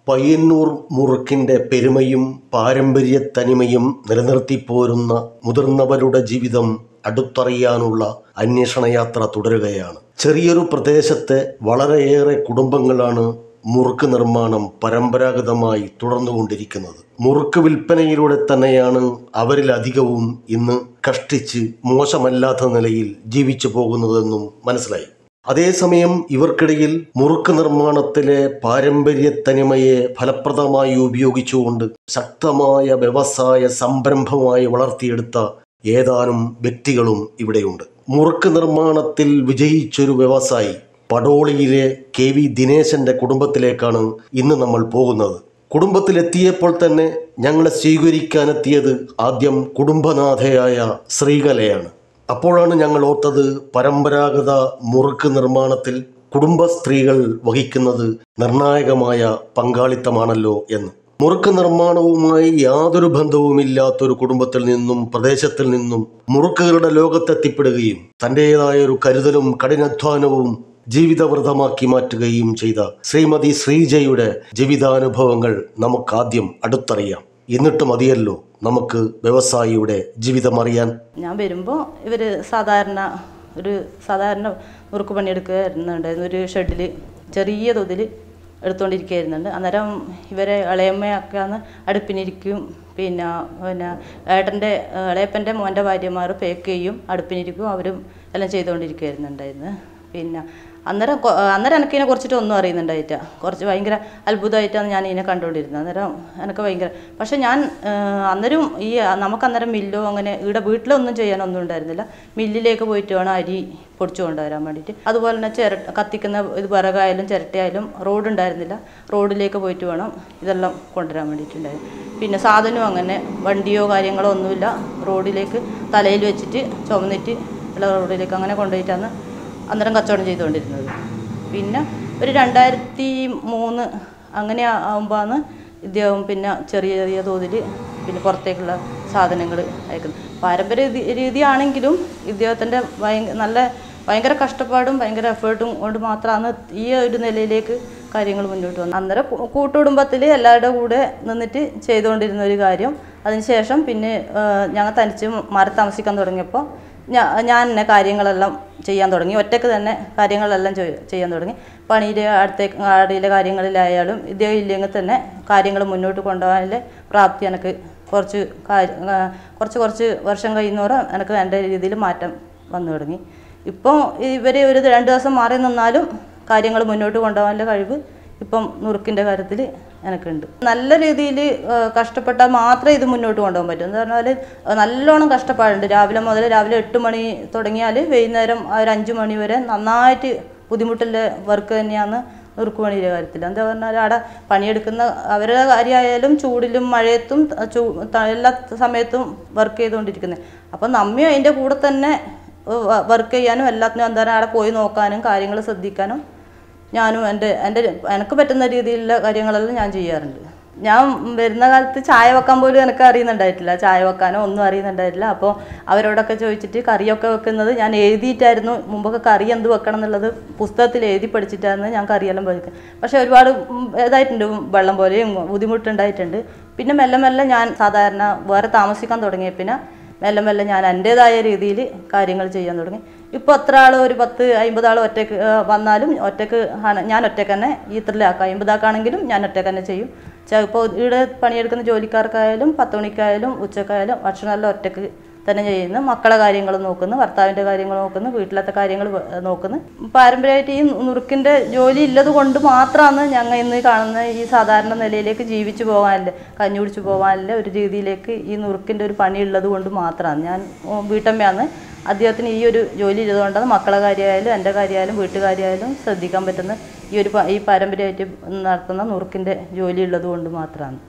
പയ്യന്നൂർ മുറുക്കിൻ്റെ പെരുമയും പാരമ്പര്യത്തനിമയും നിലനിർത്തിപ്പോരുന്ന മുതിർന്നവരുടെ ജീവിതം അടുത്തറിയാനുള്ള അന്വേഷണയാത്ര തുടരുകയാണ് ചെറിയൊരു പ്രദേശത്തെ വളരെയേറെ കുടുംബങ്ങളാണ് മുറുക്ക് നിർമ്മാണം പരമ്പരാഗതമായി തുടർന്നുകൊണ്ടിരിക്കുന്നത് മുറുക്ക് വിൽപ്പനയിലൂടെ തന്നെയാണ് അവരിലധികവും ഇന്ന് കഷ്ടിച്ച് മോശമല്ലാത്ത നിലയിൽ ജീവിച്ചു പോകുന്നതെന്നും മനസ്സിലായി അതേസമയം ഇവർക്കിടയിൽ മുറുക്ക് നിർമ്മാണത്തിലെ പാരമ്പര്യ തനിമയെ ഫലപ്രദമായി ഉപയോഗിച്ചുകൊണ്ട് ശക്തമായ വ്യവസായ സംരംഭമായി വളർത്തിയെടുത്ത ഏതാനും വ്യക്തികളും ഇവിടെയുണ്ട് മുറുക്ക് നിർമ്മാണത്തിൽ വിജയിച്ചൊരു വ്യവസായി പടോളിയിലെ കെ വി ദിനേശന്റെ കുടുംബത്തിലേക്കാണ് ഇന്ന് നമ്മൾ പോകുന്നത് കുടുംബത്തിലെത്തിയപ്പോൾ തന്നെ ഞങ്ങളെ സ്വീകരിക്കാനെത്തിയത് ആദ്യം കുടുംബനാഥയായ ശ്രീകലയാണ് അപ്പോഴാണ് ഞങ്ങൾ ഓർത്തത് പരമ്പരാഗത മുറുക്ക് നിർമ്മാണത്തിൽ കുടുംബ സ്ത്രീകൾ വഹിക്കുന്നത് നിർണായകമായ പങ്കാളിത്തമാണല്ലോ എന്ന് മുറുക്ക് നിർമ്മാണവുമായി യാതൊരു ബന്ധവുമില്ലാത്തൊരു കുടുംബത്തിൽ നിന്നും പ്രദേശത്തിൽ നിന്നും മുറുക്കുകളുടെ ലോകത്തെത്തിപ്പെടുകയും തൻ്റെതായ ഒരു കരുതലും കഠിനാധ്വാനവും ജീവിതവ്രതമാക്കി മാറ്റുകയും ചെയ്ത ശ്രീമതി ശ്രീജയുടെ ജീവിതാനുഭവങ്ങൾ നമുക്കാദ്യം അടുത്തറിയാം എന്നിട്ട് മതിയല്ലോ നമുക്ക് വ്യവസായിയുടെ ജീവിതമറിയാൻ ഞാൻ വരുമ്പോൾ ഇവർ സാധാരണ ഒരു സാധാരണ മുറുക്ക് പണിയെടുക്കുന്നുണ്ടായിരുന്നു ഒരു ഷെഡിൽ ചെറിയ തോതിൽ എടുത്തുകൊണ്ടിരിക്കുകയായിരുന്നുണ്ട് അന്നേരം ഇവരെ ഇളയമ്മയൊക്കെ അന്ന് അടുപ്പിനിരിക്കും പിന്നെ പിന്നെ ഏട്ടൻ്റെ ഇളയപ്പൻ്റെ മോൻ്റെ ഭാര്യമാർ പേക്ക് ചെയ്യും അടുപ്പിനിരിക്കും അവരും എല്ലാം ചെയ്തുകൊണ്ടിരിക്കുകയായിരുന്നുണ്ടായിരുന്നു പിന്നെ അന്നേരം കൊ- അന്നേരം എനിക്ക് ഇതിനെ കുറിച്ചിട്ട് ഒന്നും അറിയുന്നുണ്ടായിട്ട കുറച്ച് ഭയങ്കര അത്ഭുതമായിട്ടാണ് ഞാൻ ഇതിനെ കണ്ടുകൊണ്ടിരുന്നത് അന്നേരം എനിക്ക് ഭയങ്കര പക്ഷെ ഞാൻ ആ, അന്നേരം ഈ നമുക്ക് അന്നേരം മില്ലോ അങ്ങനെ ഇവിടെ വീട്ടിലൊന്നും ചെയ്യാനൊന്നും ഉണ്ടായിരുന്നില്ല മില്ലിലേക്ക് പോയിട്ട് വേണം അരി പൊടിച്ചു കൊണ്ടുവരാൻ വേണ്ടിയിട്ട് അതുപോലെ തന്നെ ചിരട്ട കത്തിക്കുന്ന ഇത് വിറകായാലും ചിരട്ടയായാലും റോഡ് ഉണ്ടായിരുന്നില്ല റോഡിലേക്ക് പോയിട്ട് വേണം ഇതെല്ലാം കൊണ്ടുവരാൻ വേണ്ടിയിട്ടുണ്ടായിരുന്നു പിന്നെ സാധനവും അങ്ങനെ വണ്ടിയോ കാര്യങ്ങളോ ഒന്നുമില്ല റോഡിലേക്ക് തലയിൽ വെച്ചിട്ട് ചുമന്നിട്ട് ഉള്ള റോഡിലേക്ക് അങ്ങനെ കൊണ്ടുപോയിട്ടാണ് അന്നേരം കച്ചവടം ചെയ്തുകൊണ്ടിരുന്നത് പിന്നെ ഒരു രണ്ടായിരത്തി മൂന്ന് അങ്ങനെ ആകുമ്പോഴാണ് ഇദ്ദേഹം പിന്നെ ചെറിയ ചെറിയ തോതിൽ പിന്നെ പുറത്തേക്കുള്ള സാധനങ്ങൾ അയക്കുന്നത് പാരമ്പര്യ രീതി രീതിയാണെങ്കിലും ഇദ്ദേഹത്തിൻ്റെ ഭയങ്കര നല്ല ഭയങ്കര കഷ്ടപ്പാടും ഭയങ്കര എഫേർട്ടും കൊണ്ട് മാത്രമാണ് ഈ ഒരു നിലയിലേക്ക് കാര്യങ്ങൾ മുന്നോട്ട് വന്നത് അന്നേരം കൂ- കൂട്ടുകുടുംബത്തിൽ എല്ലാവരുടെ കൂടെ നിന്നിട്ട് ചെയ്തുകൊണ്ടിരുന്ന ഒരു കാര്യം അതിനുശേഷം പിന്നെ ഞങ്ങൾ തനിച്ച് മാറി താമസിക്കാൻ തുടങ്ങിയപ്പോൾ ഞാ ഞാൻ തന്നെ കാര്യങ്ങളെല്ലാം ചെയ്യാൻ തുടങ്ങി ഒറ്റയ്ക്ക് തന്നെ കാര്യങ്ങളെല്ലാം ചെയ്യ- ചെയ്യാൻ തുടങ്ങി പണിയിലെ അടുത്ത ആടിയിലെ കാര്യങ്ങളിലായാലും ഇദ്ദേഹം ഇല്ലെങ്കിൽ തന്നെ കാര്യങ്ങൾ മുന്നോട്ട് കൊണ്ടുപോകാനുള്ള പ്രാപ്തി എനിക്ക് കുറച്ച് കാ- ആ, കുറച്ച് കുറച്ച് വർഷം കഴിയുന്നോറും എനിക്ക് എൻ്റെ രീതിയിൽ മാറ്റം വന്നു തുടങ്ങി ഇപ്പോൾ ഇവർ ഒരു രണ്ട് ദിവസം മാറി നിന്നാലും കാര്യങ്ങൾ മുന്നോട്ട് കൊണ്ടുപോകാനുള്ള കഴിവ് ഇപ്പം നുറുക്കിൻ്റെ കാര്യത്തിൽ എനിക്കുണ്ട് നല്ല രീതിയിൽ കഷ്ടപ്പെട്ടാൽ മാത്രമേ ഇത് മുന്നോട്ട് കൊണ്ടുപോകാൻ പറ്റൂ എന്ന് പറഞ്ഞാൽ നല്ലോണം കഷ്ടപ്പാടുണ്ട് രാവിലെ മുതൽ രാവിലെ എട്ട് മണി തുടങ്ങിയാൽ വൈകുന്നേരം ആ ഒരു അഞ്ച് മണി വരെ നന്നായിട്ട് ബുദ്ധിമുട്ടുള്ള വർക്ക് തന്നെയാണ് നുറുക്ക് പണിയുടെ കാര്യത്തിൽ എന്താ പറഞ്ഞാൽ അവിടെ പണിയെടുക്കുന്ന അവരുടെ കാര്യമായാലും ചൂടിലും മഴയത്തും ചൂ ത- എല്ലാ സമയത്തും വർക്ക് ചെയ്തുകൊണ്ടിരിക്കുന്നത് അപ്പം നമ്മയും അതിൻ്റെ കൂടെ തന്നെ വർക്ക് ചെയ്യാനും എല്ലാത്തിനും എന്താ പറയുക അവിടെ പോയി നോക്കാനും കാര്യങ്ങൾ ശ്രദ്ധിക്കാനും ഞാനും എൻ്റെ എൻ്റെ എനിക്ക് പറ്റുന്ന രീതിയിലുള്ള കാര്യങ്ങളെല്ലാം ഞാൻ ചെയ്യാറുണ്ട് ഞാൻ വരുന്ന കാലത്ത് ചായ വെക്കാൻ പോലും എനിക്ക് അറിയുന്നുണ്ടായിട്ടില്ല ചായ വെക്കാനോ ഒന്നും അറിയുന്നുണ്ടായിട്ടില്ല അപ്പോൾ അവരോടൊക്കെ ചോദിച്ചിട്ട് കറിയൊക്കെ വെക്കുന്നത് ഞാൻ എഴുതിയിട്ടായിരുന്നു മുമ്പൊക്കെ കറി എന്ത് വെക്കണം എന്നുള്ളത് പുസ്തകത്തിൽ എഴുതി പഠിച്ചിട്ടായിരുന്നു ഞാൻ കറിയെല്ലാം പഠിക്കുക പക്ഷേ ഒരുപാട് ഉം, ഇതായിട്ടുണ്ട് വെള്ളം പോലെയും ബുദ്ധിമുട്ടുണ്ടായിട്ടുണ്ട് പിന്നെ മെല്ലെ മെല്ലെ ഞാൻ സാധാരണ വേറെ താമസിക്കാൻ തുടങ്ങിയ പിന്നെ മെല്ലെ മെല്ലെ ഞാൻ എൻ്റേതായ രീതിയിൽ കാര്യങ്ങൾ ചെയ്യാൻ തുടങ്ങി ഇപ്പോൾ എത്ര ആൾ ഒരു പത്ത് അമ്പത് ആൾ ഒറ്റയ്ക്ക് ആ, വന്നാലും ഒറ്റയ്ക്ക് ആണ് ഞാൻ ഒറ്റയ്ക്ക് തന്നെ ഈത്രലാക്കാം അമ്പതാക്കാണെങ്കിലും ഞാൻ ഒറ്റയ്ക്ക് തന്നെ ചെയ്യും ഇപ്പോൾ ഇവിടെ പണിയെടുക്കുന്ന ജോലിക്കാർക്കായാലും പത്ത് മണിക്കായാലും ഉച്ചക്കായാലും ഭക്ഷണമെല്ലാം ഒറ്റയ്ക്ക് തന്നെ ചെയ്യുന്നു മക്കളെ കാര്യങ്ങൾ നോക്കുന്നു ഭർത്താവിൻ്റെ കാര്യങ്ങൾ നോക്കുന്നു വീട്ടിലത്തെ കാര്യങ്ങൾ വ- നോക്കുന്നു പാരമ്പര്യമായിട്ട് ഈ നുറുക്കിൻ്റെ ജോലി ഉള്ളത് കൊണ്ട് മാത്രമാണ് ഞങ്ങൾ ഇന്ന് കാണുന്ന ഈ സാധാരണ നിലയിലേക്ക് ജീവിച്ചു പോകാനില്ല കഞ്ഞി കുടിച്ച് പോകാനില്ല ഒരു രീതിയിലേക്ക് ഈ നുറുക്കിൻ്റെ ഒരു പണി ഉള്ളത് കൊണ്ട് മാത്രമാണ് ഞാൻ ഉം, വീട്ടമ്മയാണ് അദ്ദേഹത്തിന് ഈ ഒരു ജോലി ചെയ്തുകൊണ്ടാണ് മക്കളെ കാര്യമായാലും എൻ്റെ കാര്യമായാലും വീട്ടുകാര്യമായാലും ശ്രദ്ധിക്കാൻ പറ്റുന്ന ഈ ഒരു പ- ഈ പാരമ്പര്യമായിട്ട് നടത്തുന്ന നുറുക്കിൻ്റെ ജോലി ഉള്ളത് കൊണ്ട് മാത്രമാണ്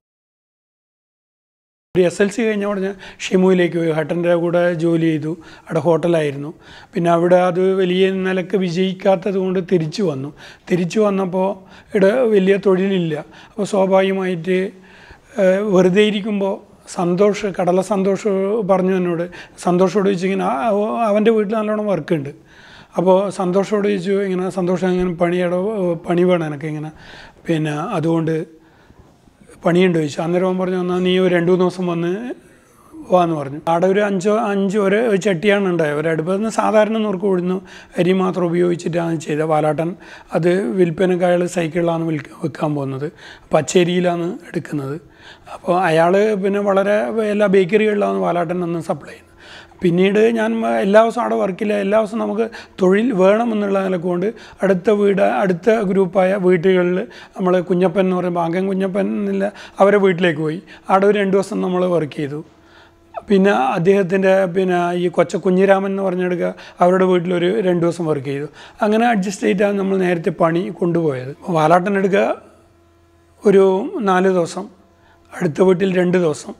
ഒരു എസ് എൽ സി കഴിഞ്ഞ ഉടനെ ഷിമുവിലേക്ക് പോയി ഹട്ടൻ്റെ കൂടെ ജോലി ചെയ്തു അവിടെ ഹോട്ടലായിരുന്നു പിന്നെ അവിടെ അത് വലിയ നിലക്ക് വിജയിക്കാത്തത് കൊണ്ട് തിരിച്ചു വന്നു തിരിച്ചു വന്നപ്പോൾ ഇവിടെ വലിയ തൊഴിലില്ല അപ്പോൾ സ്വാഭാവികമായിട്ട് ഏഹ്, വെറുതെ ഇരിക്കുമ്പോൾ സന്തോഷ് കടല സന്തോഷ് പറഞ്ഞു എന്നോട് സന്തോഷോട് ചോദിച്ചു ഇങ്ങനെ "ആ, അവ- അവൻ്റെ വീട്ടിൽ നല്ലോണം വർക്കുണ്ട് അപ്പോൾ സന്തോഷോട് ചോദിച്ചു ഇങ്ങനെ സന്തോഷം ഇങ്ങനെ പണിയുടെ പണി വേണം എനിക്ക് ഇങ്ങനെ പിന്നെ അതുകൊണ്ട് പണിയുണ്ട് ചോദിച്ചു അന്നേരം അവൻ പറഞ്ഞു എന്നാൽ നീ ഒരു രണ്ട് മൂന്ന് ദിവസം വന്ന് വാന്ന് പറഞ്ഞു അവിടെ ഒരു അഞ്ചോ അഞ്ചോ ഒരു ചട്ടിയാണ് ഉണ്ടായത് ഒരു അടുപ്പിൽ നിന്ന് സാധാരണ നുറുക്ക് ഉഴുന്നു അരി മാത്രം ഉപയോഗിച്ചിട്ടാണ് ചെയ്തത് വാലാട്ടൻ അത് വിൽപ്പനക്ക് അയാൾ സൈക്കിളിലാണ് വിൽക്ക വെക്കാൻ പോകുന്നത് പച്ചരിയിലാണ് എടുക്കുന്നത് അപ്പോൾ അയാൾ പിന്നെ വളരെ എല്ലാ ബേക്കറികളിലാണ് വാലാട്ടൻ അന്ന് സപ്ലൈ ചെയ്യുന്നത് പിന്നീട് ഞാൻ എല്ലാ ദിവസവും അവിടെ വർക്കില്ല എല്ലാ ദിവസവും നമുക്ക് തൊഴിൽ വേണം എന്നുള്ള നിലക്കൊണ്ട് അടുത്ത വീട് അടുത്ത ഗ്രൂപ്പായ വീട്ടുകളിൽ നമ്മൾ കുഞ്ഞപ്പൻ എന്ന് പറയുമ്പോൾ ആകെ കുഞ്ഞപ്പൻ എന്നില്ല അവരെ വീട്ടിലേക്ക് പോയി അവിടെ ഒരു രണ്ട് ദിവസം നമ്മൾ വർക്ക് ചെയ്തു പിന്നെ അദ്ദേഹത്തിൻ്റെ പിന്നെ ഈ കൊച്ച കുഞ്ഞിരാമൻ എന്ന് പറഞ്ഞെടുക്കുക അവരുടെ വീട്ടിലൊരു രണ്ട് ദിവസം വർക്ക് ചെയ്തു അങ്ങനെ അഡ്ജസ്റ്റ് ചെയ്തിട്ടാണ് നമ്മൾ നേരത്തെ പണി കൊണ്ടുപോയത് വാലാട്ടൻ എടുക്കുക ഒരു നാല് ദിവസം അടുത്ത വീട്ടിൽ രണ്ട് ദിവസം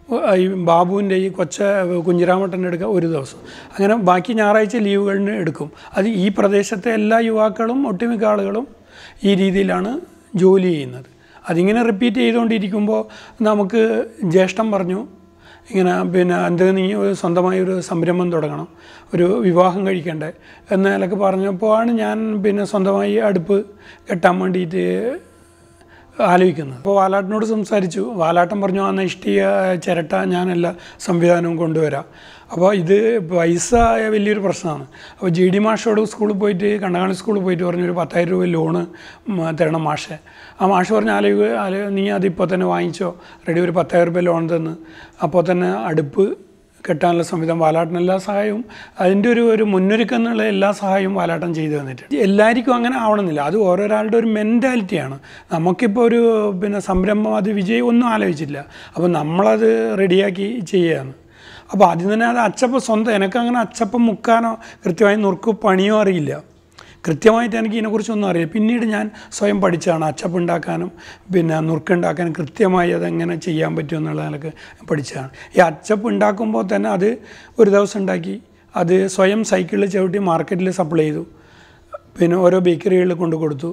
ഈ ബാബുവിൻ്റെ ഈ കൊച്ച കുഞ്ഞിരാമട്ടൻ എടുക്കുക ഒരു ദിവസം അങ്ങനെ ബാക്കി ഞായറാഴ്ച ലീവുകളിന് എടുക്കും അത് ഈ പ്രദേശത്തെ എല്ലാ യുവാക്കളും ഒട്ടുമിക്ക ആളുകളും ഈ രീതിയിലാണ് ജോലി ചെയ്യുന്നത് അതിങ്ങനെ റിപ്പീറ്റ് ചെയ്തുകൊണ്ടിരിക്കുമ്പോൾ നമുക്ക് ജ്യേഷ്ഠം പറഞ്ഞു ഇങ്ങനെ പിന്നെ എന്ത് നീ ഒരു സ്വന്തമായി ഒരു സംരംഭം തുടങ്ങണം ഒരു വിവാഹം കഴിക്കണ്ടേ എന്നതിലൊക്കെ പറഞ്ഞപ്പോഴാണ് ഞാൻ പിന്നെ സ്വന്തമായി അടുപ്പ് കെട്ടാൻ വേണ്ടിയിട്ട് ആലോചിക്കുന്നത് അപ്പോൾ വാലാട്ടിനോട് സംസാരിച്ചു വാലാട്ടൻ പറഞ്ഞു അന്ന് ഇഷ്ടിക ചിരട്ട ഞാനെല്ലാ സംവിധാനവും കൊണ്ടുവരാം അപ്പോൾ ഇത് പൈസ വലിയൊരു പ്രശ്നമാണ് അപ്പോൾ ജി ഡി മാഷോട് സ്കൂളിൽ പോയിട്ട് കണ്ണകാണി സ്കൂളിൽ പോയിട്ട് പറഞ്ഞു ഒരു പത്തായിരം രൂപ ലോണ് തരണം മാഷെ ആ മാഷ് പറഞ്ഞു ആലോചിക്കുക ആലോ നീ അതിപ്പോൾ തന്നെ വാങ്ങിച്ചോ റെഡി ഒരു പത്തായിരം രൂപ ലോൺ തന്ന് അപ്പോൾ തന്നെ അടുപ്പ് കെട്ടാനുള്ള സംവിധാനം വാലാട്ടൻ എല്ലാ സഹായവും അതിൻ്റെ ഒരു ഒരു മുന്നൊരുക്കം എന്നുള്ള എല്ലാ സഹായവും വാലാട്ടൻ ചെയ്തു തന്നിട്ടുണ്ട് എല്ലാവർക്കും അങ്ങനെ ആവണമെന്നില്ല അത് ഓരോരാളുടെ ഒരു മെൻറ്റാലിറ്റിയാണ് നമുക്കിപ്പോൾ ഒരു പിന്നെ സംരംഭം അത് വിജയം ഒന്നും ആലോചിച്ചില്ല അപ്പോൾ നമ്മളത് റെഡിയാക്കി ചെയ്യുകയാണ് അപ്പോൾ ആദ്യം തന്നെ അത് അച്ചപ്പം സ്വന്തം എനിക്കങ്ങനെ അച്ചപ്പം മുക്കാനോ കൃത്യമായി നുറുക്ക് പണിയോ അറിയില്ല കൃത്യമായിട്ട് എനിക്ക് ഇതിനെക്കുറിച്ചൊന്നും അറിയില്ല പിന്നീട് ഞാൻ സ്വയം പഠിച്ചാണ് അച്ചപ്പം ഉണ്ടാക്കാനും പിന്നെ നുറുക്കുണ്ടാക്കാനും കൃത്യമായി അതെങ്ങനെ ചെയ്യാൻ പറ്റും എന്നുള്ള നിലക്ക് പഠിച്ചതാണ് ഈ അച്ചപ്പം ഉണ്ടാക്കുമ്പോൾ തന്നെ അത് ഒരു ദിവസം ഉണ്ടാക്കി അത് സ്വയം സൈക്കിളിൽ ചവിട്ടി മാർക്കറ്റിൽ സപ്ലൈ ചെയ്തു പിന്നെ ഓരോ ബേക്കറികളിൽ കൊണ്ട് കൊടുത്തു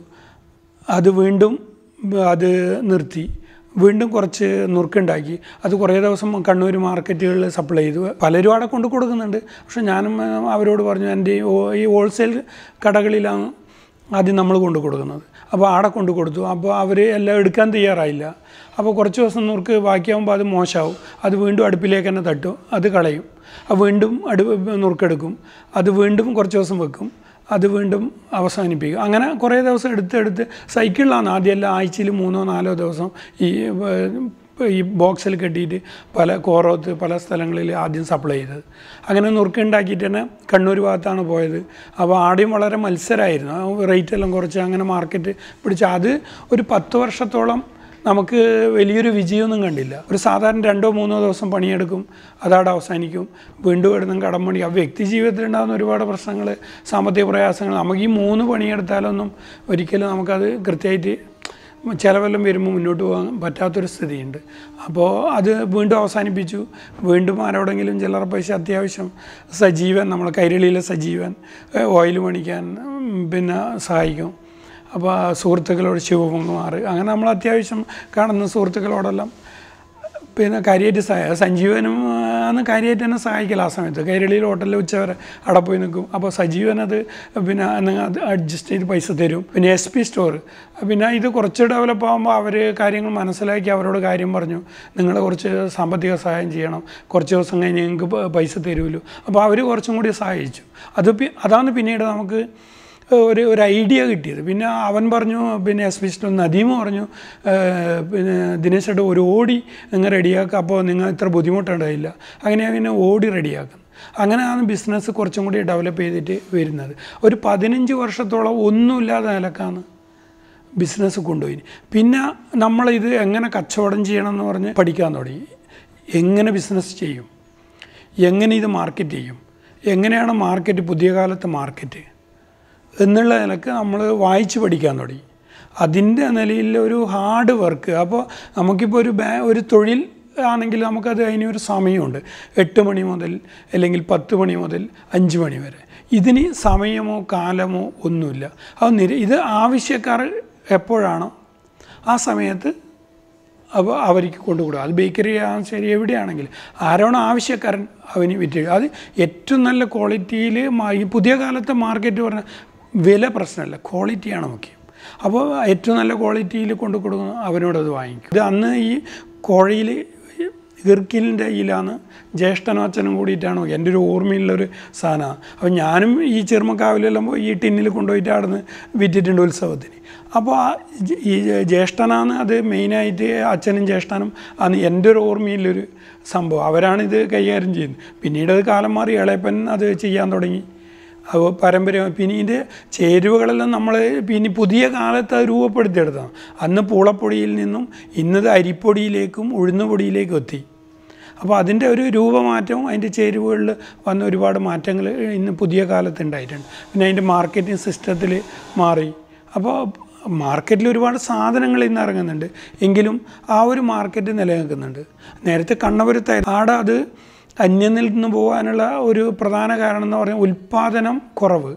അത് വീണ്ടും അത് നിർത്തി വീണ്ടും കുറച്ച് നുറുക്കുണ്ടാക്കി അത് കുറേ ദിവസം കണ്ണൂർ മാർക്കറ്റുകളിൽ സപ്ലൈ ചെയ്തു പലരും അവിടെ കൊണ്ട് കൊടുക്കുന്നുണ്ട് പക്ഷെ ഞാനും ഏഹ്, അവരോട് പറഞ്ഞു എൻ്റെ ഈ ഹോ- ഈ ഹോൾസെയിൽ കടകളിലാണ് ആദ്യം നമ്മൾ കൊണ്ട് കൊടുക്കുന്നത് അപ്പോൾ ആടെ കൊണ്ട് കൊടുത്തു അപ്പോൾ അവർ എല്ലാം എടുക്കാൻ തയ്യാറായില്ല അപ്പോൾ കുറച്ച് ദിവസം നുറുക്ക് ബാക്കിയാകുമ്പോൾ അത് മോശമാവും അത് വീണ്ടും അടുപ്പിലേക്ക് തന്നെ തട്ടും അത് കളയും അത് വീണ്ടും അടു നുറുക്കെടുക്കും അത് വീണ്ടും കുറച്ച് ദിവസം വെക്കും അത് വീണ്ടും അവസാനിപ്പിക്കും അങ്ങനെ കുറേ ദിവസം എടുത്തെടുത്ത് സൈക്കിളിലാണ് ആദ്യമെല്ലാം ആഴ്ചയിൽ മൂന്നോ നാലോ ദിവസം ഈ ഏഹ്, ഈ ബോക്സിൽ കെട്ടിയിട്ട് പല കോറോത്ത് പല സ്ഥലങ്ങളിൽ ആദ്യം സപ്ലൈ ചെയ്തത് അങ്ങനെ നുറുക്കുണ്ടാക്കിയിട്ട് തന്നെ കണ്ണൂർ ഭാഗത്താണ് പോയത് അപ്പോൾ ആദ്യം വളരെ മത്സരമായിരുന്നു റേറ്റ് എല്ലാം കുറച്ച് അങ്ങനെ മാർക്കറ്റ് പിടിച്ച് അത് ഒരു പത്ത് വർഷത്തോളം നമുക്ക് വലിയൊരു വിജയമൊന്നും കണ്ടില്ല ഒരു സാധാരണ രണ്ടോ മൂന്നോ ദിവസം പണിയെടുക്കും അതവിടെ അവസാനിക്കും വീണ്ടും ഇടുന്ന കടം പണി ആ വ്യക്തി ജീവിതത്തിൽ ഉണ്ടാകുന്ന ഒരുപാട് പ്രശ്നങ്ങൾ സാമ്പത്തിക പ്രയാസങ്ങൾ നമുക്ക് ഈ മൂന്ന് പണിയെടുത്താലൊന്നും ഒരിക്കലും നമുക്കത് കൃത്യമായിട്ട് ചിലവെല്ലാം വരുമ്പോൾ മുന്നോട്ട് പോകാൻ പറ്റാത്തൊരു സ്ഥിതിയുണ്ട് അപ്പോൾ അത് വീണ്ടും അവസാനിപ്പിച്ചു വീണ്ടും ആരോടെങ്കിലും ചില്ലറ പൈസ അത്യാവശ്യം സജീവൻ നമ്മളെ കൈരളിയിലെ സജീവൻ ഓയിൽ പണിക്കാൻ ഉം, പിന്നെ സഹായിക്കും അപ്പോൾ സുഹൃത്തുക്കളോട് ശിവകുമാർ അങ്ങനെ നമ്മൾ അത്യാവശ്യം കാണുന്ന സുഹൃത്തുക്കളോടെല്ലാം പിന്നെ കാര്യമായിട്ട് സഹായ സഞ്ജീവനും ആണ് കാര്യമായിട്ട് തന്നെ സഹായിക്കില്ല ആ സമയത്ത് കൈരളിയിൽ ഹോട്ടലിൽ ഉച്ചവരെ അവിടെ പോയി നിൽക്കും അപ്പോൾ സജീവൻ അത് പിന്നെ നിങ്ങൾ അത് അഡ്ജസ്റ്റ് ചെയ്ത് പൈസ തരും പിന്നെ എസ് പി സ്റ്റോർ പിന്നെ ഇത് കുറച്ച് ഡെവലപ്പ് ആകുമ്പോൾ അവർ കാര്യങ്ങൾ മനസ്സിലാക്കി അവരോട് കാര്യം പറഞ്ഞു നിങ്ങൾ കുറച്ച് സാമ്പത്തിക സഹായം ചെയ്യണം കുറച്ച് ദിവസം കഴിഞ്ഞ് നിങ്ങൾക്ക് പ- പൈസ തരുമല്ലോ അപ്പോൾ അവർ കുറച്ചും കൂടി സഹായിച്ചു അത് പി- അതാണ് പിന്നീട് നമുക്ക് ഒരു ഒരു ഐഡിയ കിട്ടിയത് പിന്നെ അവൻ പറഞ്ഞു പിന്നെ എസ്പെഷ്യലി നദീം പറഞ്ഞു ഏഹ് പിന്നെ ദിനേശേട്ട ഒരു ഓടി നിങ്ങൾ റെഡിയാക്കുക അപ്പോൾ നിങ്ങൾ ഇത്ര ബുദ്ധിമുട്ടുണ്ടായില്ല അങ്ങനെയാണ് പിന്നെ ഓടി റെഡിയാക്കുന്നത് അങ്ങനെയാണ് ബിസിനസ് കുറച്ചും കൂടി ഡെവലപ്പ് ചെയ്തിട്ട് വരുന്നത് ഒരു പതിനഞ്ച് വർഷത്തോളം ഒന്നുമില്ലാതെ നിലക്കാണ് ബിസിനസ് കൊണ്ടുപോയി പിന്നെ നമ്മളിത് എങ്ങനെ കച്ചവടം ചെയ്യണം എന്ന് പറഞ്ഞ് പഠിക്കാൻ തുടങ്ങി എങ്ങനെ ബിസിനസ് ചെയ്യും എങ്ങനെ ഇത് മാർക്കറ്റ് ചെയ്യും എങ്ങനെയാണ് മാർക്കറ്റ് പുതിയ കാലത്തെ മാർക്കറ്റ് എന്നുള്ള നിലക്ക് നമ്മൾ വായിച്ച് പഠിക്കാൻ തുടങ്ങി അതിൻ്റെ നിലയിൽ ഒരു ഹാർഡ് വർക്ക് അപ്പോൾ നമുക്കിപ്പോൾ ഒരു ബാ ഒരു തൊഴിൽ ആണെങ്കിൽ നമുക്കത് അതിനൊരു സമയമുണ്ട് എട്ട് മണി മുതൽ അല്ലെങ്കിൽ പത്ത് മണി മുതൽ അഞ്ച് മണി വരെ ഇതിന് സമയമോ കാലമോ ഒന്നുമില്ല അത് നിര ഇത് ആവശ്യക്കാർ എപ്പോഴാണോ ആ സമയത്ത് അപ്പോൾ അവർക്ക് കൊണ്ടുകൂടുക അത് ബേക്കറി ആണെങ്കിലും ശരി എവിടെയാണെങ്കിലും ആരാണോ ആവശ്യക്കാരൻ അവന് വിറ്റ് അത് ഏറ്റവും നല്ല ക്വാളിറ്റിയിൽ ഈ പുതിയ കാലത്തെ മാർക്കറ്റ് പറഞ്ഞാൽ വില പ്രശ്നമല്ല ക്വാളിറ്റിയാണ് മുഖ്യം അപ്പോൾ ഏറ്റവും നല്ല ക്വാളിറ്റിയിൽ കൊണ്ടു കൊടുക്കുന്ന അവനോടത് വാങ്ങിക്കും ഇത് അന്ന് ഈ കോഴയിൽ ഇർക്കിലിൻ്റെ ഇതിലാണ് ജ്യേഷ്ഠനും അച്ഛനും കൂടിയിട്ടാണ് എൻ്റെ ഒരു ഓർമ്മയുള്ളൊരു സാധനമാണ് അപ്പോൾ ഞാനും ഈ ചെറുമക്കാവിലെല്ലാം പോയി ഈ ടിന്നിൽ കൊണ്ടുപോയിട്ട് അവിടുന്ന് വിറ്റിട്ടുണ്ട് ഉത്സവത്തിന് അപ്പോൾ ആ ജ- ഈ ജ്യേഷ്ഠനാണ് അത് മെയിനായിട്ട് അച്ഛനും ജ്യേഷ്ഠനും ആണ് എൻ്റെ ഒരു ഓർമ്മയിലൊരു സംഭവം അവരാണ് ഇത് കൈകാര്യം ചെയ്യുന്നത് പിന്നീട് അത് കാലം മാറി ഇളയപ്പൻ അത് ചെയ്യാൻ തുടങ്ങി അത് പാരമ്പര്യം പിന്നെ ഇതിൻ്റെ ചേരുവകളെല്ലാം നമ്മൾ പിന്നെ പുതിയ കാലത്ത് അത് രൂപപ്പെടുത്തിയെടുത്തതാണ് അന്ന് പൂളപ്പൊടിയിൽ നിന്നും ഇന്നത് അരിപ്പൊടിയിലേക്കും ഉഴുന്നുപൊടിയിലേക്കും എത്തി അപ്പോൾ അതിൻ്റെ ഒരു രൂപമാറ്റവും അതിൻ്റെ ചേരുവകളിൽ വന്ന ഒരുപാട് മാറ്റങ്ങൾ ഇന്ന് പുതിയ കാലത്ത് ഉണ്ടായിട്ടുണ്ട് പിന്നെ അതിൻ്റെ മാർക്കറ്റിംഗ് സിസ്റ്റത്തിൽ മാറി അപ്പോൾ മാർക്കറ്റിൽ ഒരുപാട് സാധനങ്ങൾ ഇന്ന് ഇറങ്ങുന്നുണ്ട് എങ്കിലും ആ ഒരു മാർക്കറ്റ് നിലനിൽക്കുന്നുണ്ട് നേരത്തെ കണ്ണപുരത്തായി ആടെ അത് അന്യനിൽ നിന്ന് പോകാനുള്ള ഒരു പ്രധാന കാരണം എന്ന് പറഞ്ഞാൽ ഉൽപ്പാദനം കുറവ്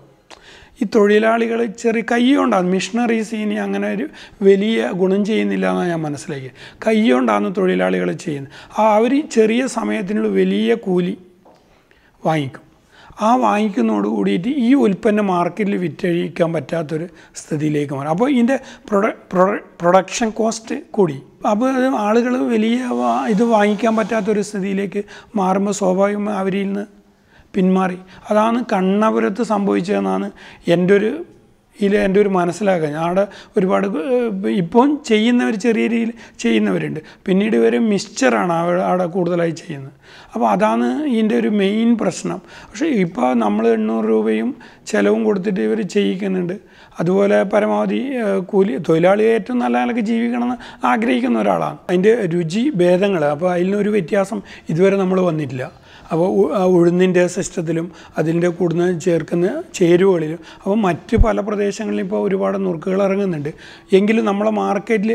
ഈ തൊഴിലാളികൾ ചെറിയ കൈകൊണ്ടാണ് മിഷണറീസ് ഇനി അങ്ങനെ ഒരു വലിയ ഗുണം ചെയ്യുന്നില്ല എന്നാണ് ഞാൻ മനസ്സിലാക്കിയത് കൈകൊണ്ടാണ് തൊഴിലാളികൾ ചെയ്യുന്നത് ആ അവർ ചെറിയ സമയത്തിനുള്ള വലിയ കൂലി വാങ്ങിക്കും ആ വാങ്ങിക്കുന്നതോട് കൂടിയിട്ട് ഈ ഉൽപ്പന്നം മാർക്കറ്റിൽ വിറ്റഴിക്കാൻ പറ്റാത്തൊരു സ്ഥിതിയിലേക്ക് മാറും അപ്പോൾ ഇതിൻ്റെ പ്രൊഡ പ്രൊഡക്ഷൻ കോസ്റ്റ് കൂടി അപ്പോൾ അത് ആളുകൾ വലിയ വാ- ഇത് വാങ്ങിക്കാൻ പറ്റാത്തൊരു സ്ഥിതിയിലേക്ക് മാറുമ്പോൾ സ്വാഭാവികമായി അവരിൽ നിന്ന് പിന്മാറി അതാണ് കണ്ണപുരത്ത് സംഭവിച്ചതെന്നാണ് എൻ്റെ ഒരു ഇതിൽ എൻ്റെ ഒരു മനസ്സിലാക്കുക ഞാൻ അവിടെ ഒരുപാട് ഏഹ്, ഇപ്പം ചെയ്യുന്നവർ ചെറിയ രീതിയിൽ ചെയ്യുന്നവരുണ്ട് പിന്നീട് ഇവർ മിക്സ്ചറാണ് അവിടെ അവിടെ കൂടുതലായി ചെയ്യുന്നത് അപ്പോൾ അതാണ് ഇതിൻ്റെ ഒരു മെയിൻ പ്രശ്നം പക്ഷേ ഇപ്പോൾ നമ്മൾ എണ്ണൂറ് രൂപയും ചിലവും കൊടുത്തിട്ട് ഇവർ ചെയ്യിക്കുന്നുണ്ട് അതുപോലെ പരമാവധി ഏഹ്, കൂലി തൊഴിലാളി ഏറ്റവും നല്ല നിലക്ക് ജീവിക്കണമെന്ന് ആഗ്രഹിക്കുന്ന ഒരാളാണ് അതിൻ്റെ രുചി ഭേദങ്ങൾ അപ്പോൾ അതിനൊരു വ്യത്യാസം ഇതുവരെ നമ്മൾ വന്നിട്ടില്ല അപ്പോൾ ഉ- ആ ഉഴുന്നിൻ്റെ സിസ്റ്റത്തിലും അതിൻ്റെ കൂടുന്ന ചേർക്കുന്ന ചേരുവകളിലും അപ്പോൾ മറ്റ് പല പ്രദേശങ്ങളിലും ഇപ്പോൾ ഒരുപാട് നുറുക്കുകൾ ഇറങ്ങുന്നുണ്ട് എങ്കിലും നമ്മളെ മാർക്കറ്റിൽ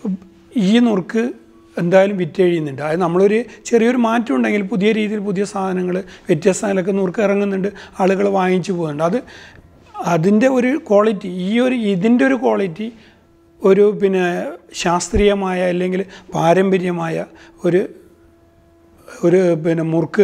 ഈ നുറുക്ക് എന്തായാലും വിറ്റഴിയുന്നുണ്ട് അത് നമ്മളൊരു ചെറിയൊരു മാറ്റം ഉണ്ടെങ്കിൽ പുതിയ രീതിയിൽ പുതിയ സാധനങ്ങൾ വ്യത്യസ്ത നിലക്ക് നുറുക്ക് ഇറങ്ങുന്നുണ്ട് ആളുകൾ വാങ്ങിച്ചു പോകുന്നുണ്ട് അത് അതിൻ്റെ ഒരു ക്വാളിറ്റി ഈ ഒരു ഇതിൻ്റെ ഒരു ക്വാളിറ്റി ഒരു പിന്നെ ശാസ്ത്രീയമായ അല്ലെങ്കിൽ പാരമ്പര്യമായ ഒരു ഒരു പിന്നെ മുറുക്ക്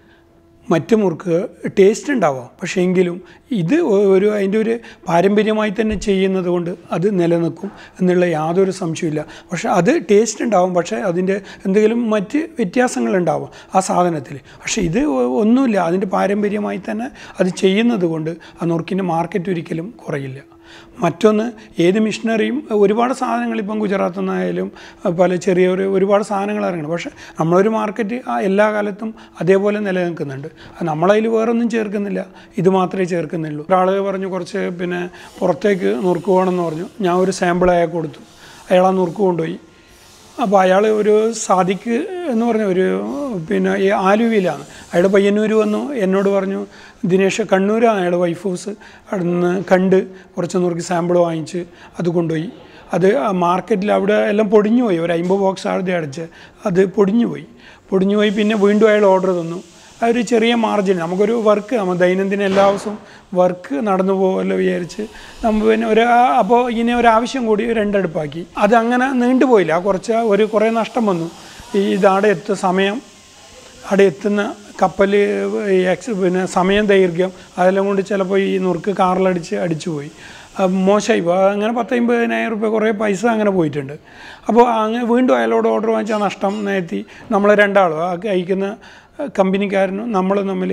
മറ്റ് മുറുക്ക് ടേസ്റ്റ് ഉണ്ടാവാം പക്ഷേ എങ്കിലും ഇത് ഒരു അതിൻ്റെ ഒരു പാരമ്പര്യമായി തന്നെ ചെയ്യുന്നത് കൊണ്ട് അത് നിലനിൽക്കും എന്നുള്ള യാതൊരു സംശയമില്ല പക്ഷേ അത് ടേസ്റ്റ് ഉണ്ടാവും പക്ഷേ അതിൻ്റെ എന്തെങ്കിലും മറ്റ് വ്യത്യാസങ്ങളുണ്ടാവും ആ സാധനത്തിൽ പക്ഷേ ഇത് ഒന്നുമില്ല അതിൻ്റെ പാരമ്പര്യമായി തന്നെ അത് ചെയ്യുന്നത് കൊണ്ട് ആ നുറുക്കിൻ്റെ മാർക്കറ്റ് ഒരിക്കലും കുറയില്ല മറ്റൊന്ന് ഏത് മിഷനറിയും ഒരുപാട് സാധനങ്ങൾ ഇപ്പം ഗുജറാത്തിൽ നിന്നായാലും പല ചെറിയ ഒരു ഒരുപാട് സാധനങ്ങൾ ഇറങ്ങണം പക്ഷേ നമ്മളൊരു മാർക്കറ്റ് ആ എല്ലാ കാലത്തും അതേപോലെ നിലനിൽക്കുന്നുണ്ട് അത് നമ്മളതിൽ വേറൊന്നും ചേർക്കുന്നില്ല ഇത് മാത്രമേ ചേർക്കുന്നുള്ളൂ ഒരാൾ പറഞ്ഞു കുറച്ച് പിന്നെ പുറത്തേക്ക് നുറുക്ക് വേണമെന്ന് പറഞ്ഞു ഞാൻ ഒരു സാമ്പിൾ അയാൾക്ക് കൊടുത്തു അയാൾ ആ നുറുക്ക് കൊണ്ടുപോയി അപ്പോൾ അയാൾ ഒരു സാദിക്ക് എന്ന് പറഞ്ഞ ഒരു പിന്നെ ഈ ആലുവയിലാണ് അയാൾ പയ്യന്നൂർ വന്നു എന്നോട് പറഞ്ഞു ദിനേഷ് കണ്ണൂരാണ് അയാൾ വൈഫ് ഹൗസ് അവിടെ നിന്ന് കണ്ട് കുറച്ച് നുറുക്കി സാമ്പിൾ വാങ്ങിച്ച് അത് കൊണ്ടുപോയി അത് ആ മാർക്കറ്റിൽ അവിടെ എല്ലാം പൊടിഞ്ഞു പോയി ഒരു അമ്പത് ബോക്സ് ആദ്യം അടച്ച് അത് പൊടിഞ്ഞു പോയി പൊടിഞ്ഞു പോയി പിന്നെ വീണ്ടും അയാൾ ഓർഡർ തന്നു ആ ഒരു ചെറിയ മാർജിൻ നമുക്കൊരു വർക്ക് നമ്മൾ ദൈനംദിന എല്ലാ ദിവസവും വർക്ക് നടന്നു പോകുമല്ലോ വിചാരിച്ച് നമ്മൾ പിന്നെ ഒരു ആ- അപ്പോൾ ഇങ്ങനെ ഒരു ആവശ്യം കൂടി രണ്ടെടുപ്പാക്കി അതങ്ങനെ നീണ്ടുപോയില്ല കുറച്ച് ഒരു കുറേ നഷ്ടം വന്നു ഈ ഇതാടെ എത്തുന്ന സമയം അവിടെ എത്തുന്ന കപ്പൽ ഈ എക്സ് പിന്നെ സമയം ദൈർഘ്യം അതെല്ലാം കൊണ്ട് ചിലപ്പോൾ ഈ നുറുക്ക് കാറിലടിച്ച് അടിച്ചു പോയി അത് മോശമായി പോയി അങ്ങനെ പത്ത് അമ്പതിനായിരം റുപ്യ കുറേ പൈസ അങ്ങനെ പോയിട്ടുണ്ട് അപ്പോൾ അങ്ങനെ വീണ്ടും അയാളോട് ഓർഡർ വാങ്ങിച്ചാൽ നഷ്ടം നേരത്തി നമ്മൾ രണ്ടാളും ആ അയക്കുന്ന കമ്പനിക്കാരനും നമ്മളും തമ്മിൽ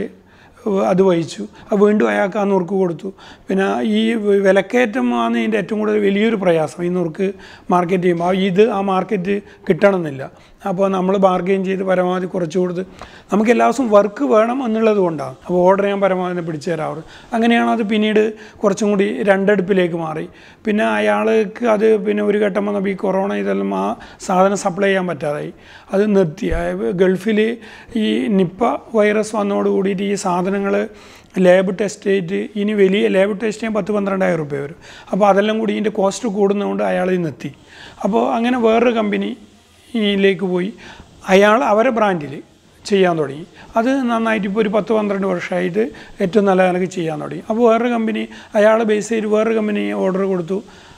അത് വഹിച്ചു അത് വീണ്ടും അയാൾക്ക് ആ നുറുക്ക് കൊടുത്തു പിന്നെ ഈ വിലക്കയറ്റം ആണ് ഇതിൻ്റെ ഏറ്റവും കൂടുതൽ വലിയൊരു പ്രയാസം ഈ നുറുക്ക് മാർക്കറ്റ് ചെയ്യുമ്പോൾ ആ ഇത് ആ മാർക്കറ്റ് കിട്ടണമെന്നില്ല അപ്പോൾ നമ്മൾ ബാർഗെയിൻ ചെയ്ത് പരമാവധി കുറച്ച് കൊടുത്ത് നമുക്ക് എല്ലാ ദിവസവും വർക്ക് വേണം എന്നുള്ളത് കൊണ്ടാണ് അപ്പോൾ ഓർഡർ ചെയ്യാൻ പരമാവധി പിടിച്ചു തരാറ് അങ്ങനെയാണ് അത് പിന്നീട് കുറച്ചും കൂടി രണ്ടടുപ്പിലേക്ക് മാറി പിന്നെ അയാൾക്ക് അത് പിന്നെ ഒരു ഘട്ടം വന്നപ്പോൾ ഈ കൊറോണ ഇതെല്ലാം ആ സാധനം സപ്ലൈ ചെയ്യാൻ പറ്റാതായി അത് നിർത്തി ഗൾഫിൽ ഈ നിപ്പ വൈറസ് വന്നതോട് കൂടിയിട്ട് ഈ സാധനങ്ങൾ ലാബ് ടെസ്റ്റ് ചെയ്തിട്ട് ഇനി വലിയ ലാബ് ടെസ്റ്റ് ചെയ്യാൻ പത്ത് പന്ത്രണ്ടായിരം റുപ്യ വരും അപ്പോൾ അതെല്ലാം കൂടി ഇതിൻ്റെ കോസ്റ്റ് കൂടുന്നതുകൊണ്ട് അയാൾ നിർത്തി അപ്പോൾ അങ്ങനെ വേറൊരു കമ്പനി യിലേക്ക് പോയി അയാൾ അവരെ ബ്രാൻഡിൽ ചെയ്യാൻ തുടങ്ങി അത് നന്നായിട്ട് ഇപ്പോൾ ഒരു പത്ത് പന്ത്രണ്ട് വർഷമായിട്ട് ഏറ്റവും നല്ല നിലക്ക് ചെയ്യാൻ തുടങ്ങി അപ്പോൾ വേറൊരു കമ്പനി അയാൾ ബേസ് ചെയ്ത് വേറൊരു കമ്പനി ഓർഡർ കൊടുത്തു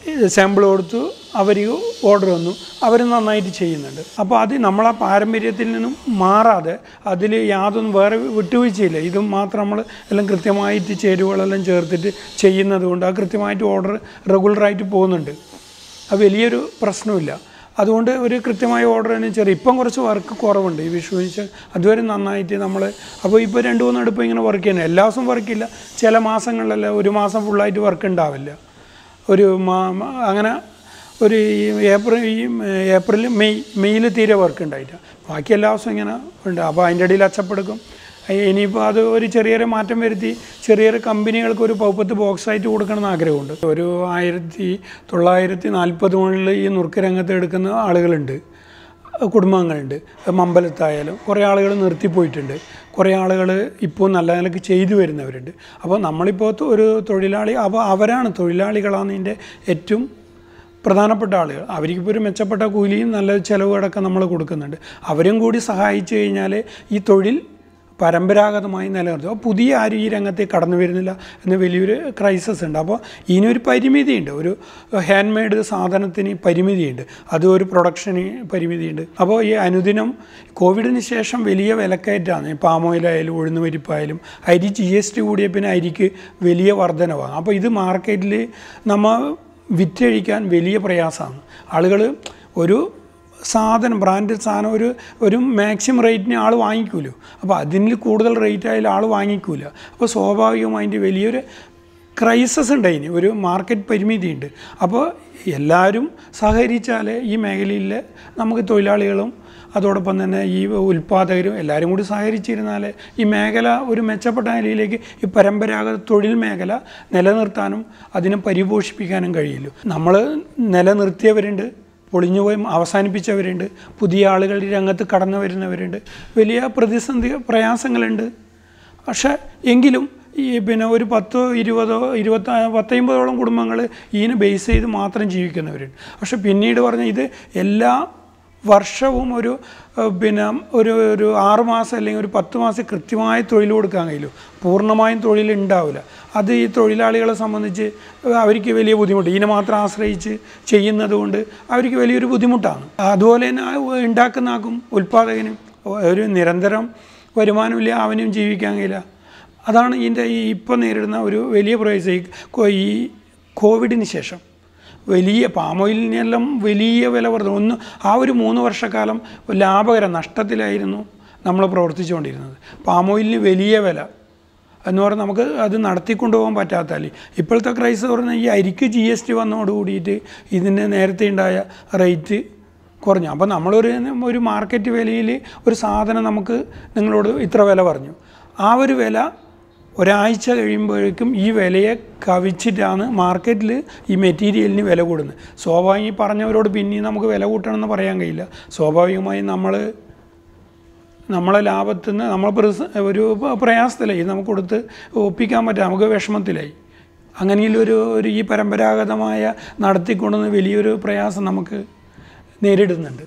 സാമ്പിൾ കൊടുത്തു അവർ ഓർഡർ വന്നു അവർ നന്നായിട്ട് ചെയ്യുന്നുണ്ട് അപ്പോൾ അത് നമ്മളെ പാരമ്പര്യത്തിൽ നിന്നും മാറാതെ അതിൽ യാതൊന്നും വേറെ വിട്ടുവീഴ്ചയില്ല ഇത് മാത്രം നമ്മൾ എല്ലാം കൃത്യമായിട്ട് ചേരുവകളെല്ലാം ചേർത്തിട്ട് ചെയ്യുന്നത് കൊണ്ട് ആ കൃത്യമായിട്ട് ഓർഡർ റെഗുലറായിട്ട് പോകുന്നുണ്ട് അത് വലിയൊരു പ്രശ്നമില്ല അതുകൊണ്ട് ഒരു കൃത്യമായ ഓർഡർ തന്നെ ചെറിയ ഇപ്പം കുറച്ച് വർക്ക് കുറവുണ്ട് ഈ വിഷു വെച്ചാൽ അതുവരെ നന്നായിട്ട് നമ്മൾ അപ്പോൾ ഇപ്പോൾ രണ്ട് മൂന്ന് അടുപ്പം ഇങ്ങനെ വർക്ക് ചെയ്യുന്നത് എല്ലാ ദിവസവും വർക്കില്ല ചില മാസങ്ങളിലല്ല ഒരു മാസം ഫുള്ളായിട്ട് വർക്ക് ഉണ്ടാവില്ല ഒരു മാ- മാ- അങ്ങനെ ഒരു ഈ ഏപ്രിൽ ഈ ഏപ്രിൽ മെയ് മെയ്യിൽ തീരെ വർക്ക് ഉണ്ടായില്ല ബാക്കി എല്ലാ ദിവസവും ഇങ്ങനെ ഉണ്ട് അപ്പോൾ അതിൻ്റെ ഇടയിൽ അച്ചപ്പെടുക്കും ഇനിയിപ്പോൾ അത് ഒരു ചെറിയൊരു മാറ്റം വരുത്തി ചെറിയൊരു കമ്പനികൾക്ക് ഒരു പൗപ്പത്ത് ബോക്സ് ആയിട്ട് കൊടുക്കണമെന്ന് ആഗ്രഹമുണ്ട് ഒരു ആയിരത്തി തൊള്ളായിരത്തി നാൽപ്പത് മുകളിൽ ഈ നുറുക്ക് രംഗത്ത് എടുക്കുന്ന ആളുകളുണ്ട് കുടുംബങ്ങളുണ്ട് മമ്പലത്തായാലും കുറേ ആളുകൾ നിർത്തിപ്പോയിട്ടുണ്ട് കുറേ ആളുകൾ ഇപ്പോൾ നല്ല നിലക്ക് ചെയ്തു വരുന്നവരുണ്ട് അപ്പോൾ നമ്മളിപ്പോൾ തൊ- ഒരു തൊഴിലാളി അപ്പോൾ അവരാണ് തൊഴിലാളികളാണ് ഇതിൻ്റെ ഏറ്റവും പ്രധാനപ്പെട്ട ആളുകൾ അവർക്കിപ്പോൾ ഒരു മെച്ചപ്പെട്ട കൂലിയും നല്ല ചിലവുകളൊക്കെ നമ്മൾ കൊടുക്കുന്നുണ്ട് അവരും കൂടി സഹായിച്ചു കഴിഞ്ഞാൽ ഈ തൊഴിൽ പരമ്പരാഗതമായി നിലനിർത്തും അപ്പോൾ പുതിയ ആരും ഈ രംഗത്തേക്ക് കടന്നു വരുന്നില്ല എന്ന വലിയൊരു ക്രൈസിസ് ഉണ്ട് അപ്പോൾ ഇതിനൊരു പരിമിതിയുണ്ട് ഒരു ഹാൻഡ് മെയ്ഡ് സാധനത്തിന് പരിമിതിയുണ്ട് അത് ഒരു പ്രൊഡക്ഷന് പരിമിതിയുണ്ട് അപ്പോൾ ഈ അനുദിനം കോവിഡിന് ശേഷം വലിയ വിലക്കയറ്റാണ് ഈ പാം ഓയിലായാലും ഉഴുന്നുപരിപ്പായാലും അരി ജി എസ് ടി കൂടിയ പിന്നെ അരിക്ക് വലിയ വർധനവാണ് അപ്പോൾ ഇത് മാർക്കറ്റിൽ നമ്മൾ വിറ്റഴിക്കാൻ വലിയ പ്രയാസമാണ് ആളുകൾ ഒരു സാധനം ബ്രാൻഡഡ് സാധനം ഒരു ഒരു മാക്സിമം റേറ്റിന് ആൾ വാങ്ങിക്കൂലോ അപ്പോൾ അതിന് കൂടുതൽ റേറ്റ് ആയാലും ആൾ വാങ്ങിക്കൂല അപ്പോൾ സ്വാഭാവികമായിട്ട് വലിയൊരു ക്രൈസസ് ഉണ്ട് അതിന് ഒരു മാർക്കറ്റ് പരിമിതിയുണ്ട് അപ്പോൾ എല്ലാവരും സഹകരിച്ചാൽ ഈ മേഖലയിൽ നമുക്ക് തൊഴിലാളികളും അതോടൊപ്പം തന്നെ ഈ ഉൽപ്പാദകരും എല്ലാവരും കൂടി സഹകരിച്ചിരുന്നാൽ ഈ മേഖല ഒരു മെച്ചപ്പെട്ട നിലയിലേക്ക് ഈ പരമ്പരാഗത തൊഴിൽ മേഖല നിലനിർത്താനും അതിനെ പരിപോഷിപ്പിക്കാനും കഴിയുള്ളൂ നമ്മൾ നിലനിർത്തിയവരുണ്ട് പൊളിഞ്ഞുപോയി അവസാനിപ്പിച്ചവരുണ്ട് പുതിയ ആളുകൾ ഈ രംഗത്ത് കടന്നു വരുന്നവരുണ്ട് വലിയ പ്രതിസന്ധി പ്രയാസങ്ങളുണ്ട് പക്ഷേ എങ്കിലും ഈ പിന്നെ ഒരു പത്തോ ഇരുപതോ ഇരുപത്തി പത്തമ്പതോളം കുടുംബങ്ങൾ ഇതിനെ ബേസ് ചെയ്ത് മാത്രം ജീവിക്കുന്നവരുണ്ട് പക്ഷെ പിന്നീട് പറഞ്ഞ ഇത് എല്ലാ വർഷവും ഒരു ഏഹ്, പിന്നെ ഒരു ഒരു ആറ് മാസം അല്ലെങ്കിൽ ഒരു പത്ത് മാസം കൃത്യമായി തൊഴിൽ കൊടുക്കാൻ കഴിയില്ല പൂർണ്ണമായും തൊഴിൽ ഉണ്ടാവില്ല അത് ഈ തൊഴിലാളികളെ സംബന്ധിച്ച് അവർക്ക് വലിയ ബുദ്ധിമുട്ട് ഇതിനെ മാത്രം ആശ്രയിച്ച് ചെയ്യുന്നത് കൊണ്ട് അവർക്ക് വലിയൊരു ബുദ്ധിമുട്ടാണ് അതുപോലെ തന്നെ ആ ഉണ്ടാക്കുന്ന ആക്കും ഉൽപ്പാദകനും ഒരു നിരന്തരം വരുമാനമില്ല അവനും ജീവിക്കാൻ കഴിയില്ല അതാണ് ഇതിൻ്റെ ഈ ഇപ്പം നേരിടുന്ന ഒരു വലിയ പ്രയാസം ഈ കോ- ഈ കോവിഡിന് ശേഷം വലിയ പാമോയിലിനെല്ലാം വലിയ വില വർദ്ധന ഒന്ന് ആ ഒരു മൂന്ന് വർഷക്കാലം ലാഭകരം നഷ്ടത്തിലായിരുന്നു നമ്മൾ പ്രവർത്തിച്ചുകൊണ്ടിരുന്നത് പാമോയിലിന് വലിയ വില എന്ന് പറഞ്ഞാൽ നമുക്ക് അത് നടത്തിക്കൊണ്ടു പോകാൻ പറ്റാത്തല്ലേ ഇപ്പോഴത്തെ ക്രൈസ് പറഞ്ഞാൽ ഈ അരിക്ക് ജി എസ് ടി വന്നതോട് കൂടിയിട്ട് ഇതിൻ്റെ നേരത്തെ ഉണ്ടായ റേറ്റ് കുറഞ്ഞു അപ്പോൾ നമ്മളൊരു ഒരു മാർക്കറ്റ് വിലയിൽ ഒരു സാധനം നമുക്ക് നിങ്ങളോട് ഇത്ര വില പറഞ്ഞു ആ ഒരു വില ഒരാഴ്ച കഴിയുമ്പോഴേക്കും ഈ വിലയെ കവിച്ചിട്ടാണ് മാർക്കറ്റിൽ ഈ മെറ്റീരിയലിന് വില കൂടുന്നത് സ്വാഭാവികം ഈ പറഞ്ഞവരോട് പിന്നെയും നമുക്ക് വില കൂട്ടണമെന്ന് പറയാൻ കഴിയില്ല സ്വാഭാവികമായും നമ്മൾ നമ്മളെ ലാഭത്തിൽ നിന്ന് നമ്മൾ പ്രസ- ഒരു പ്രയാസത്തിലായി നമുക്ക് കൊടുത്ത് ഒപ്പിക്കാൻ പറ്റില്ല നമുക്ക് വിഷമത്തിലായി അങ്ങനെയുള്ളൊരു ഒരു ഈ പരമ്പരാഗതമായ നടത്തിക്കൊണ്ടുവന്ന വലിയൊരു പ്രയാസം നമുക്ക് നേരിടുന്നുണ്ട്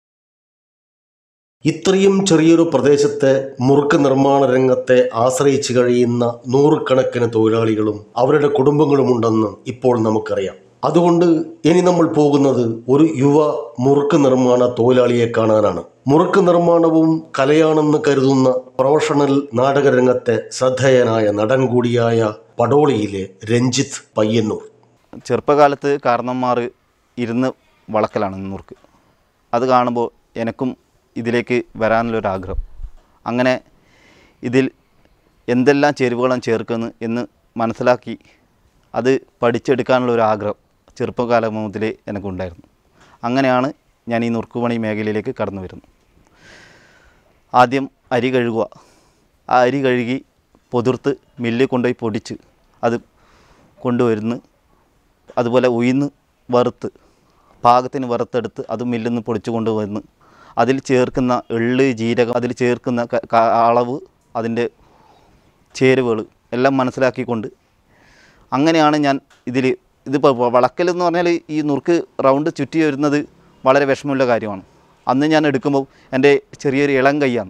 ഇത്രയും ചെറിയൊരു പ്രദേശത്തെ മുറുക്ക് നിർമ്മാണ രംഗത്തെ ആശ്രയിച്ച് കഴിയുന്ന നൂറുകണക്കിന് തൊഴിലാളികളും അവരുടെ കുടുംബങ്ങളുമുണ്ടെന്ന് ഇപ്പോൾ നമുക്കറിയാം അതുകൊണ്ട് ഇനി നമ്മൾ പോകുന്നത് ഒരു യുവ മുറുക്ക് നിർമ്മാണ തൊഴിലാളിയെ കാണാനാണ് മുറുക്ക് നിർമ്മാണവും കലയാണെന്ന് കരുതുന്ന പ്രൊഫഷണൽ നാടകരംഗത്തെ ശ്രദ്ധേയനായ നടൻ കൂടിയായ പടോളിയിലെ രഞ്ജിത്ത് പയ്യന്നൂർ ചെറുപ്പകാലത്ത് കാരണന്മാർ ഇരുന്ന് വളക്കലാണ് നുറുക്ക് അത് കാണുമ്പോൾ എനിക്കും ഇതിലേക്ക് വരാനുള്ളൊരാഗ്രഹം അങ്ങനെ ഇതിൽ എന്തെല്ലാം ചേരുവകളും ചേർക്കുന്നു എന്ന് മനസ്സിലാക്കി അത് പഠിച്ചെടുക്കാനുള്ള ഒരു ആഗ്രഹം ചെറുപ്പകാലം മുതലേ എനിക്കുണ്ടായിരുന്നു അങ്ങനെയാണ് ഞാൻ ഈ നുറുക്കുപണി മേഖലയിലേക്ക് കടന്നു വരുന്നത് ആദ്യം അരി കഴുകുക ആ അരി കഴുകി പൊതിർത്ത് മില്ലിൽ കൊണ്ടുപോയി പൊടിച്ച് അത് കൊണ്ടുവരുന്നു അതുപോലെ ഉയിന്ന് വറുത്ത് പാകത്തിന് വറുത്തെടുത്ത് അത് മില്ലിൽ നിന്ന് പൊടിച്ചു കൊണ്ടുവന്ന് അതിൽ ചേർക്കുന്ന എള്ള് ജീരകം അതിൽ ചേർക്കുന്ന ക- ക- അളവ് അതിൻ്റെ ചേരുവകൾ എല്ലാം മനസ്സിലാക്കിക്കൊണ്ട് അങ്ങനെയാണ് ഞാൻ ഇതിൽ ഇതിപ്പോൾ വളക്കൽ എന്ന് പറഞ്ഞാൽ ഈ നുറുക്ക് റൗണ്ട് ചുറ്റി വരുന്നത് വളരെ വിഷമമുള്ള കാര്യമാണ് അന്ന് ഞാൻ എടുക്കുമ്പോൾ എൻ്റെ ചെറിയൊരു ഇളം കൈയാണ്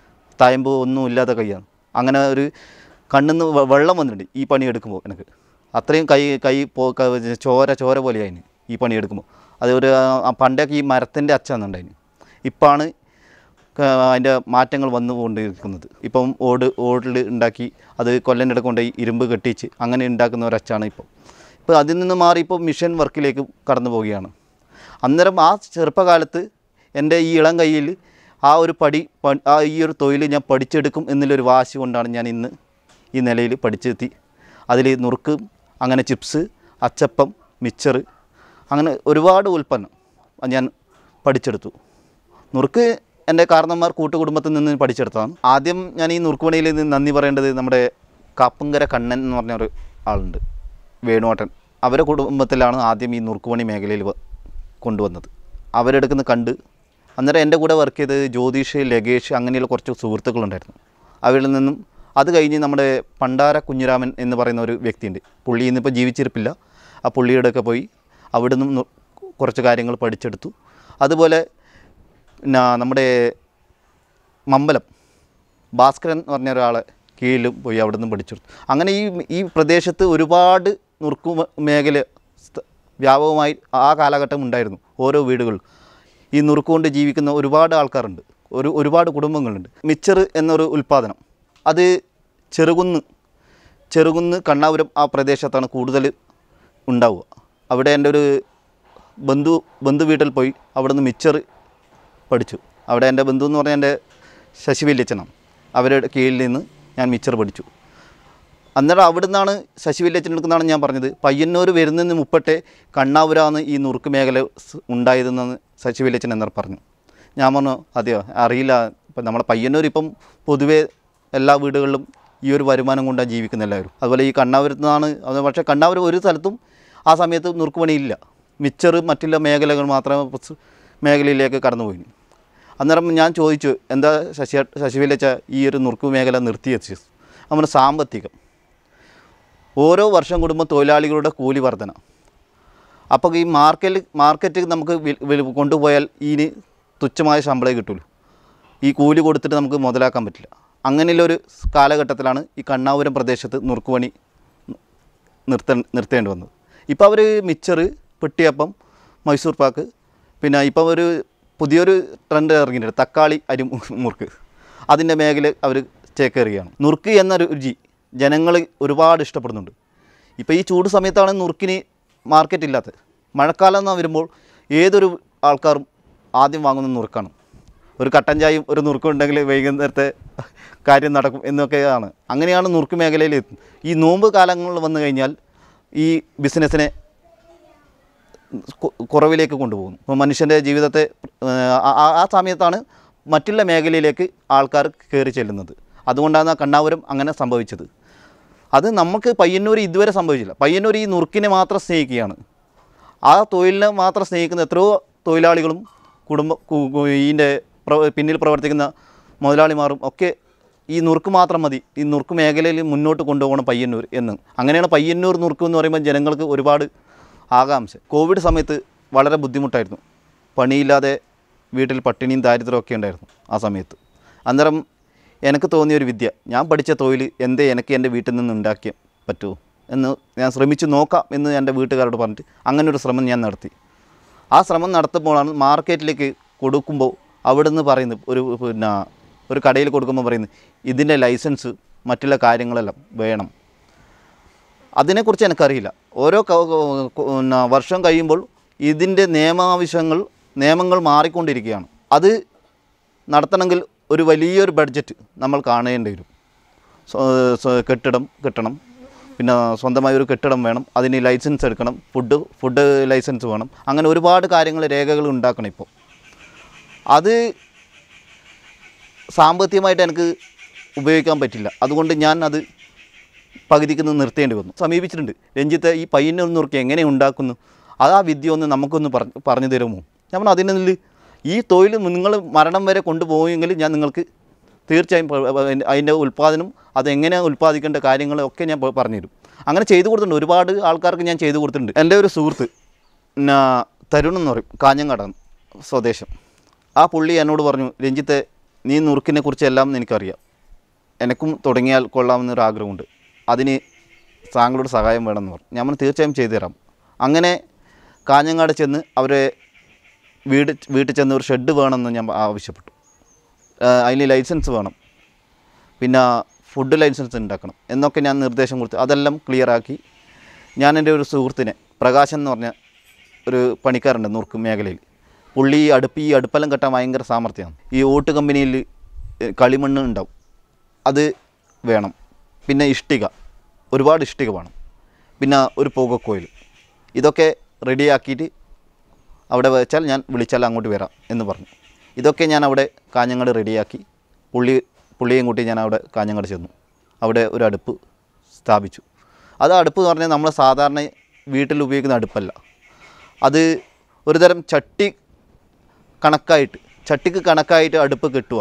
തായമ്പ് ഒന്നും ഇല്ലാത്ത കൈയാണ് അങ്ങനെ ഒരു കണ്ണിന്ന് വെ- വെള്ളം വന്നിട്ടുണ്ട് ഈ പണി എടുക്കുമ്പോൾ എനിക്ക് അത്രയും കൈ കൈ പോ ക- ചോര ചോര പോലെയായിന് ഈ പണിയെടുക്കുമ്പോൾ അത് ഒരു ആ, പണ്ടൊക്കെ ഈ മരത്തിൻ്റെ അച്ചാന്നുണ്ടായിന് ഇപ്പാണ് അതിൻ്റെ മാറ്റങ്ങൾ വന്നു കൊണ്ടിരിക്കുന്നത് ഇപ്പം ഓട് ഓടിൽ ഉണ്ടാക്കി അത് കൊല്ലൻ്റെ ഇടയ്ക്ക് കൊണ്ടുപോയി ഇരുമ്പ് കെട്ടിച്ച് അങ്ങനെ ഉണ്ടാക്കുന്ന ഒരച്ചാണ് ഇപ്പോൾ ഇപ്പോൾ അതിൽ നിന്ന് മാറി ഇപ്പോൾ മിഷൻ വർക്കിലേക്ക് കടന്നു പോവുകയാണ് അന്നേരം ആ ചെറുപ്പകാലത്ത് എൻ്റെ ഈ ഇളം കയ്യിൽ ആ ഒരു പടി പ- ആ ഈ ഒരു തൊഴിൽ ഞാൻ പഠിച്ചെടുക്കും എന്നുള്ളൊരു വാശി കൊണ്ടാണ് ഞാൻ ഇന്ന് ഈ നിലയിൽ പഠിച്ചെത്തി അതിൽ നുറുക്ക് അങ്ങനെ ചിപ്സ് അച്ചപ്പം മിച്ചർ അങ്ങനെ ഒരുപാട് ഉൽപ്പന്നം ഞാൻ പഠിച്ചെടുത്തു നുറുക്ക് എൻ്റെ കാരണന്മാർ കൂട്ടുകുടുംബത്തിൽ നിന്ന് പഠിച്ചെടുത്തതാണ് ആദ്യം ഞാൻ ഈ നുറുക്കുപണിയിൽ നിന്ന് നന്ദി പറയേണ്ടത് നമ്മുടെ കാപ്പങ്കര കണ്ണൻ എന്ന് പറഞ്ഞ ഒരു ആളുണ്ട് വേണുവട്ടൻ അവരുടെ കുടുംബത്തിലാണ് ആദ്യം ഈ നുറുക്കുപണി മേഖലയിൽ വ- കൊണ്ടുവന്നത് അവരെടുക്കുന്ന കണ്ട് അന്നേരം എൻ്റെ കൂടെ വർക്ക് ചെയ്ത് ജ്യോതിഷ് ലഗേഷ് അങ്ങനെയുള്ള കുറച്ച് സുഹൃത്തുക്കളുണ്ടായിരുന്നു അവരിൽ നിന്നും അത് കഴിഞ്ഞ് നമ്മുടെ പണ്ടാര കുഞ്ഞിരാമൻ എന്ന് പറയുന്ന ഒരു വ്യക്തിയുണ്ട് പുള്ളി ഇന്നിപ്പോൾ ജീവിച്ചിരിപ്പില്ല ആ പുള്ളിയുടെ ഒക്കെ പോയി അവിടെ നിന്നും നു- കുറച്ച് കാര്യങ്ങൾ പഠിച്ചെടുത്തു അതുപോലെ പിന്നെ നമ്മുടെ മമ്പലം ഭാസ്കരൻ എന്ന് പറഞ്ഞ ഒരാളെ കീഴിലും പോയി അവിടെ നിന്ന് പഠിച്ചെടുത്തു അങ്ങനെ ഈ ഈ പ്രദേശത്ത് ഒരുപാട് നുറുക്കു മ- മേഖല സ്ഥ- വ്യാപകമായി ആ കാലഘട്ടം ഉണ്ടായിരുന്നു ഓരോ വീടുകളിലും ഈ നുറുക്കുകൊണ്ട് ജീവിക്കുന്ന ഒരുപാട് ആൾക്കാരുണ്ട് ഒരു ഒരുപാട് കുടുംബങ്ങളുണ്ട് മിച്ചർ എന്നൊരു ഉൽപ്പാദനം അത് ചെറുകുന്ന് ചെറുകുന്ന് കണ്ണാപുരം ആ പ്രദേശത്താണ് കൂടുതൽ ഉണ്ടാവുക അവിടെ എൻ്റെ ഒരു ബന്ധു ബന്ധു വീട്ടിൽ പോയി അവിടെ നിന്ന് മിച്ചർ പഠിച്ചു അവിടെ എൻ്റെ ബന്ധു എന്ന് പറഞ്ഞാൽ എൻ്റെ ശശി വല്യച്ഛനാണ് അവരുടെ കീഴിൽ നിന്ന് ഞാൻ മിച്ചർ പഠിച്ചു അന്നേരം അവിടെ നിന്നാണ് ശശി വല്യച്ഛൻ എടുക്കുന്നതാണ് ഞാൻ പറഞ്ഞത് പയ്യന്നൂർ വരുന്നതിന് മുപ്പട്ടെ കണ്ണാപുരാന്ന് ഈ നുറുക്ക് മേഖല സ് ഉണ്ടായതെന്ന് ശശി വല്യച്ഛൻ എന്നർ പറഞ്ഞു ഞാൻ പറഞ്ഞു അതെയോ അറിയില്ല ഇപ്പം നമ്മളെ പയ്യന്നൂർ ഇപ്പം പൊതുവേ എല്ലാ വീടുകളിലും ഈ ഒരു വരുമാനം കൊണ്ടാണ് ജീവിക്കുന്ന എല്ലാവരും അതുപോലെ ഈ കണ്ണാപുരത്ത് നിന്നാണ് അത് പക്ഷേ കണ്ണാപുരം ഒരു സ്ഥലത്തും ആ സമയത്ത് നുറുക്ക് പണിയില്ല മിച്ചർ മറ്റുള്ള മേഖലകൾ മാത്രമേ സ് മേഖലയിലേക്ക് കടന്നുപോയി അന്നേരം ഞാൻ ചോദിച്ചു എന്താ ശശി ശശി വല്യച്ച ഈ ഒരു നുറുക്ക് മേഖല നിർത്തിവെച്ച് നമ്മുടെ സാമ്പത്തികം ഓരോ വർഷം കൂടുമ്പോൾ തൊഴിലാളികളുടെ കൂലി വർധന അപ്പോൾ ഈ മാർക്കറ്റിൽ മാർക്കറ്റ് നമുക്ക് വിൽ- വിൽ- കൊണ്ടുപോയാൽ ഇതിന് തുച്ഛമായ ശമ്പളമേ കിട്ടുള്ളൂ ഈ കൂലി കൊടുത്തിട്ട് നമുക്ക് മുതലാക്കാൻ പറ്റില്ല അങ്ങനെയുള്ളൊരു കാലഘട്ടത്തിലാണ് ഈ കണ്ണാപുരം പ്രദേശത്ത് നുറുക്കുപണി നിർത്ത നിർത്തേണ്ടി വന്നത് ഇപ്പോൾ അവർ മിച്ചർ പെട്ടിയപ്പം മൈസൂർ പാക്ക് പിന്നെ ഇപ്പം ഒരു പുതിയൊരു ട്രെൻഡ് ഇറങ്ങിയിട്ടുണ്ട് തക്കാളി അരി മു- മുറുക്ക് അതിൻ്റെ മേഖല അവർ ചേക്കേറുകയാണ് നുറുക്ക് എന്ന രുചി ജനങ്ങൾ ഒരുപാട് ഇഷ്ടപ്പെടുന്നുണ്ട് ഇപ്പോൾ ഈ ചൂട് സമയത്താണ് നുറുക്കിന് മാർക്കറ്റ് ഇല്ലാത്തത് മഴക്കാലം എന്ന് വരുമ്പോൾ ഏതൊരു ആൾക്കാരും ആദ്യം വാങ്ങുന്ന നുറുക്കാണ് ഒരു കട്ടൻ ചായയും ഒരു നുറുക്കും ഉണ്ടെങ്കിൽ വൈകുന്നേരത്തെ കാര്യം നടക്കും എന്നൊക്കെയാണ് അങ്ങനെയാണ് നുറുക്ക് മേഖലയിൽ എത്തുന്നത് ഈ നോമ്പ് കാലങ്ങളിൽ വന്നു കഴിഞ്ഞാൽ ഈ ബിസിനസ്സിനെ കു- കുറവിലേക്ക് കൊണ്ടുപോകുന്നു അപ്പോൾ മനുഷ്യൻ്റെ ജീവിതത്തെ ഏഹ്, ആ- ആ- ആ സമയത്താണ് മറ്റുള്ള മേഖലയിലേക്ക് ആൾക്കാർ കയറി ചെല്ലുന്നത് അതുകൊണ്ടാണ് ആ കണ്ണാപുരം അങ്ങനെ സംഭവിച്ചത് അത് നമുക്ക് പയ്യന്നൂർ ഇതുവരെ സംഭവിച്ചില്ല പയ്യന്നൂർ ഈ നുറുക്കിനെ മാത്രം സ്നേഹിക്കുകയാണ് ആ തൊഴിലിനെ മാത്രം സ്നേഹിക്കുന്ന എത്രയോ തൊഴിലാളികളും കുടുംബ കു- കു- ഇതിൻ്റെ പ്ര- പിന്നിൽ പ്രവർത്തിക്കുന്ന മുതലാളിമാരും ഒക്കെ ഈ നുറുക്ക് മാത്രം മതി ഈ നുറുക്ക് മേഖലയിൽ മുന്നോട്ട് കൊണ്ടുപോകണം പയ്യന്നൂർ എന്ന് അങ്ങനെയാണ് പയ്യന്നൂർ നുറുക്ക് എന്ന് പറയുമ്പോൾ ജനങ്ങൾക്ക് ഒരുപാട് ആകാംക്ഷ കോവിഡ് സമയത്ത് വളരെ ബുദ്ധിമുട്ടായിരുന്നു പണിയില്ലാതെ വീട്ടിൽ പട്ടിണിയും ദാരിദ്ര്യവും ഒക്കെ ഉണ്ടായിരുന്നു ആ സമയത്ത് അന്നേരം എനിക്ക് തോന്നിയ ഒരു വിദ്യ ഞാൻ പഠിച്ച തൊഴിൽ എന്തേ എനിക്ക് എൻ്റെ വീട്ടിൽ നിന്ന് ഉണ്ടാക്കിയ പറ്റുമോ എന്ന് ഞാൻ ശ്രമിച്ചു നോക്കാം എന്ന് എൻ്റെ വീട്ടുകാരോട് പറഞ്ഞിട്ട് അങ്ങനെ ഒരു ശ്രമം ഞാൻ നടത്തി ആ ശ്രമം നടത്തുമ്പോഴാണ് മാർക്കറ്റിലേക്ക് കൊടുക്കുമ്പോൾ അവിടുന്ന് പറയുന്നത് ഒരു പിന്നെ ഒരു കടയിൽ കൊടുക്കുമ്പോൾ പറയുന്നത് ഇതിൻ്റെ ലൈസൻസ് മറ്റുള്ള കാര്യങ്ങളെല്ലാം വേണം അതിനെക്കുറിച്ച് എനിക്കറിയില്ല ഓരോ ക- ക- പിന്നെ വർഷം കഴിയുമ്പോൾ ഇതിൻ്റെ നിയമാവശ്യങ്ങൾ നിയമങ്ങൾ മാറിക്കൊണ്ടിരിക്കുകയാണ് അത് നടത്തണമെങ്കിൽ ഒരു വലിയൊരു ബഡ്ജറ്റ് നമ്മൾ കാണേണ്ടി വരും സ്വ- സ്വ- കെട്ടിടം കിട്ടണം പിന്നെ സ്വന്തമായ ഒരു കെട്ടിടം വേണം അതിന് ലൈസൻസ് എടുക്കണം ഫുഡ് ഫുഡ് ലൈസൻസ് വേണം അങ്ങനെ ഒരുപാട് കാര്യങ്ങൾ രേഖകൾ ഉണ്ടാക്കണം ഇപ്പോൾ അത് സാമ്പത്തികമായിട്ട് എനിക്ക് ഉപയോഗിക്കാൻ പറ്റില്ല അതുകൊണ്ട് ഞാൻ അത് പകുതിക്ക് നിന്ന് നിർത്തേണ്ടി വന്നു സമീപിച്ചിട്ടുണ്ട് രഞ്ജിത്ത് ഈ പയ്യന്നൂർ നുറുക്കി എങ്ങനെ ഉണ്ടാക്കുന്നു അത് ആ വിദ്യ ഒന്ന് നമുക്കൊന്ന് പറഞ്ഞ് പറഞ്ഞു തരുമോ ഞാൻ പറഞ്ഞു അതിനുള്ളിൽ ഈ തൊഴിൽ നിങ്ങൾ മരണം വരെ കൊണ്ടുപോയെങ്കിൽ ഞാൻ നിങ്ങൾക്ക് തീർച്ചയായും പ- പ- അതിൻ്റെ ഉൽപ്പാദനം അതെങ്ങനെ ഉൽപ്പാദിക്കേണ്ട കാര്യങ്ങളൊക്കെ ഞാൻ പ- പറഞ്ഞുതരും അങ്ങനെ ചെയ്തു കൊടുത്തിട്ടുണ്ട് ഒരുപാട് ആൾക്കാർക്ക് ഞാൻ ചെയ്തു കൊടുത്തിട്ടുണ്ട് എൻ്റെ ഒരു സുഹൃത്ത് പിന്നെ തരുൺ എന്ന് പറയും കാഞ്ഞങ്ങാടാണ് സ്വദേശം ആ പുള്ളി എന്നോട് പറഞ്ഞു രഞ്ജിത്തെ നീ നുറുക്കിനെ കുറിച്ച് എല്ലാം എനിക്കറിയാം എനിക്കും തുടങ്ങിയാൽ കൊള്ളാമെന്നൊരു ആഗ്രഹമുണ്ട് അതിന് താങ്കളുടെ സഹായം വേണമെന്ന് പറഞ്ഞു ഞാൻ പറഞ്ഞു, തീർച്ചയായും ചെയ്തു തരാം അങ്ങനെ കാഞ്ഞങ്ങാട് ചെന്ന് അവരെ വീട് വീട്ടിൽ ചെന്ന് ഒരു ഷെഡ് വേണമെന്ന് ഞാൻ ആവശ്യപ്പെട്ടു അതിന് ലൈസൻസ് വേണം പിന്നെ ഫുഡ് ലൈസൻസ് ഉണ്ടാക്കണം എന്നൊക്കെ ഞാൻ നിർദ്ദേശം കൊടുത്തു അതെല്ലാം ക്ലിയറാക്കി ഞാൻ എൻ്റെ ഒരു സുഹൃത്തിനെ പ്രകാശൻ എന്ന് പറഞ്ഞ ഒരു പണിക്കാരുണ്ട് നുറുക്ക് മേഖലയിൽ പുള്ളി ഈ അടുപ്പ് ഈ അടുപ്പെല്ലാം കെട്ടാൻ ഭയങ്കര സാമർഥ്യമാണ് ഈ ഓട്ട് കമ്പനിയിൽ കളിമണ്ണ് ഉണ്ടാവും അത് വേണം പിന്നെ ഇഷ്ടിക ഒരുപാട് ഇഷ്ടിക വേണം പിന്നെ ഒരു പുകക്കോയിൽ ഇതൊക്കെ റെഡിയാക്കിയിട്ട് അവിടെ വെച്ചാൽ ഞാൻ വിളിച്ചാൽ അങ്ങോട്ട് വരാം എന്ന് പറഞ്ഞു ഇതൊക്കെ ഞാൻ അവിടെ കാഞ്ഞങ്ങാട് റെഡിയാക്കി പുള്ളി പുള്ളിയും കൂട്ടി ഞാൻ അവിടെ കാഞ്ഞങ്ങാട് ചെന്നു അവിടെ ഒരു അടുപ്പ് സ്ഥാപിച്ചു അത് അടുപ്പ് എന്ന് പറഞ്ഞാൽ നമ്മൾ സാധാരണ വീട്ടിൽ ഉപയോഗിക്കുന്ന അടുപ്പല്ല അത് ഒരു തരം ചട്ടി കണക്കായിട്ട് ചട്ടിക്ക് കണക്കായിട്ട് അടുപ്പ് കെട്ടുക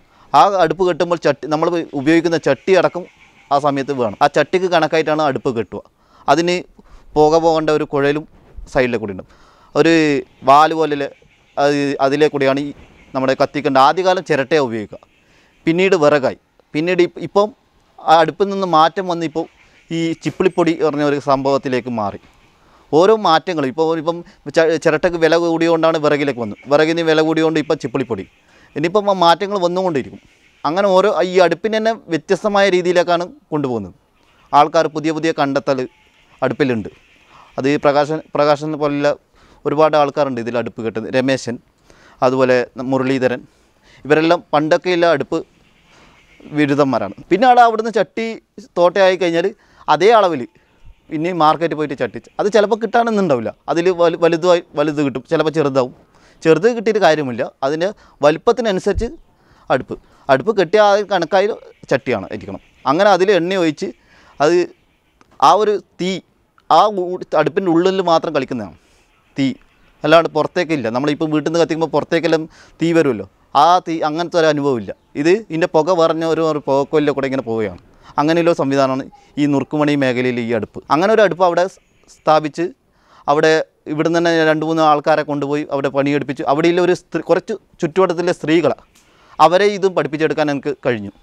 ആ അടുപ്പ് കെട്ടുമ്പോൾ ചട്ടി നമ്മൾ ഉപയോഗിക്കുന്ന ചട്ടി അടക്കം ആ സമയത്ത് വേണം ആ ചട്ടിക്ക് കണക്കായിട്ടാണ് അടുപ്പ് കെട്ടുക അതിന് പുക പോകേണ്ട ഒരു കുഴലും സൈഡിലെ കൂടി ഉണ്ട് ഒരു വാല് പോലെ അത് അതിലെ കൂടിയാണ് ഈ നമ്മുടെ കത്തിക്കേണ്ട ആദ്യകാലം ചിരട്ടയാണ് ഉപയോഗിക്കുക പിന്നീട് വിറകായി പിന്നീട് ഇപ്പ- ഇപ്പം ആ അടുപ്പിൽ നിന്ന് മാറ്റം വന്നിപ്പോൾ ഈ ചിപ്പിളിപ്പൊടി പറഞ്ഞ ഒരു സംഭവത്തിലേക്ക് മാറി ഓരോ മാറ്റങ്ങളും ഇപ്പോൾ ഇപ്പം ച- ചിരട്ടയ്ക്ക് വില കൂടിയോണ്ടാണ് വിറകിലേക്ക് വന്നു വിറകിന് വില കൂടിയോണ്ട് ഇപ്പം ചിപ്പിളിപ്പൊടി ഇനിയിപ്പം ആ മാറ്റങ്ങൾ വന്നുകൊണ്ടിരിക്കും അങ്ങനെ ഓരോ ഈ അടുപ്പിന് തന്നെ വ്യത്യസ്തമായ രീതിയിലേക്കാണ് കൊണ്ടുപോകുന്നത് ആൾക്കാർ പുതിയ പുതിയ കണ്ടെത്തൽ അടുപ്പിലുണ്ട് അത് ഈ പ്രകാശൻ പ്രകാശൻ പോലുള്ള ഒരുപാട് ആൾക്കാരുണ്ട് ഇതിൽ അടുപ്പ് കെട്ടുന്നത് രമേശൻ അതുപോലെ മുരളീധരൻ ഇവരെല്ലാം പണ്ടൊക്കെയുള്ള അടുപ്പ് ബിരുദന്മാരാണ് പിന്നെ അവിടെ അവിടുന്ന് ചട്ടി തോട്ടയായി കഴിഞ്ഞാൽ അതേ അളവിൽ പിന്നെ മാർക്കറ്റിൽ പോയിട്ട് ചട്ടി അത് ചിലപ്പോൾ കിട്ടാനൊന്നുണ്ടാവില്ല അതിൽ വലു വലുതായി വലുത് കിട്ടും ചിലപ്പോൾ ചെറുതാവും ചെറുത് കിട്ടിയിട്ട് കാര്യമില്ല അതിൻ്റെ വലിപ്പത്തിനനുസരിച്ച് അടുപ്പ് അടുപ്പ് കെട്ടിയ ആ കണക്കായി ചട്ടിയാണ് ഇരിക്കണം അങ്ങനെ അതിൽ എണ്ണ ഒഴിച്ച് അത് ആ ഒരു തീ ആ അടുപ്പിൻ്റെ ഉള്ളിൽ മാത്രം കളിക്കുന്നതാണ് തീ അല്ലാണ്ട് പുറത്തേക്കില്ല നമ്മളിപ്പോൾ വീട്ടിൽ നിന്ന് കത്തിക്കുമ്പോൾ പുറത്തേക്കെല്ലാം തീ വരുമല്ലോ ആ തീ അങ്ങനത്തെ ഒരു അനുഭവമില്ല ഇത് ഇതിൻ്റെ പുക പറഞ്ഞ ഒരു ഒരു പുകക്കൊല്ല കൂടെ ഇങ്ങനെ പോവുകയാണ് അങ്ങനെയുള്ള സംവിധാനമാണ് ഈ നുറുക്കുമണി മേഖലയിൽ ഈ അടുപ്പ് അങ്ങനെ ഒരു അടുപ്പ് അവിടെ സ് സ്ഥാപിച്ച് അവിടെ ഇവിടുന്ന് തന്നെ രണ്ട് മൂന്ന് ആൾക്കാരെ കൊണ്ടുപോയി അവിടെ പണിയെടുപ്പിച്ചു അവിടെയുള്ള ഒരു സ്ത്രീ കുറച്ച് ചുറ്റുവട്ടത്തിലെ സ്ത്രീകളാണ് അവരെ ഇതും പഠിപ്പിച്ചെടുക്കാൻ എനിക്ക് കഴിഞ്ഞു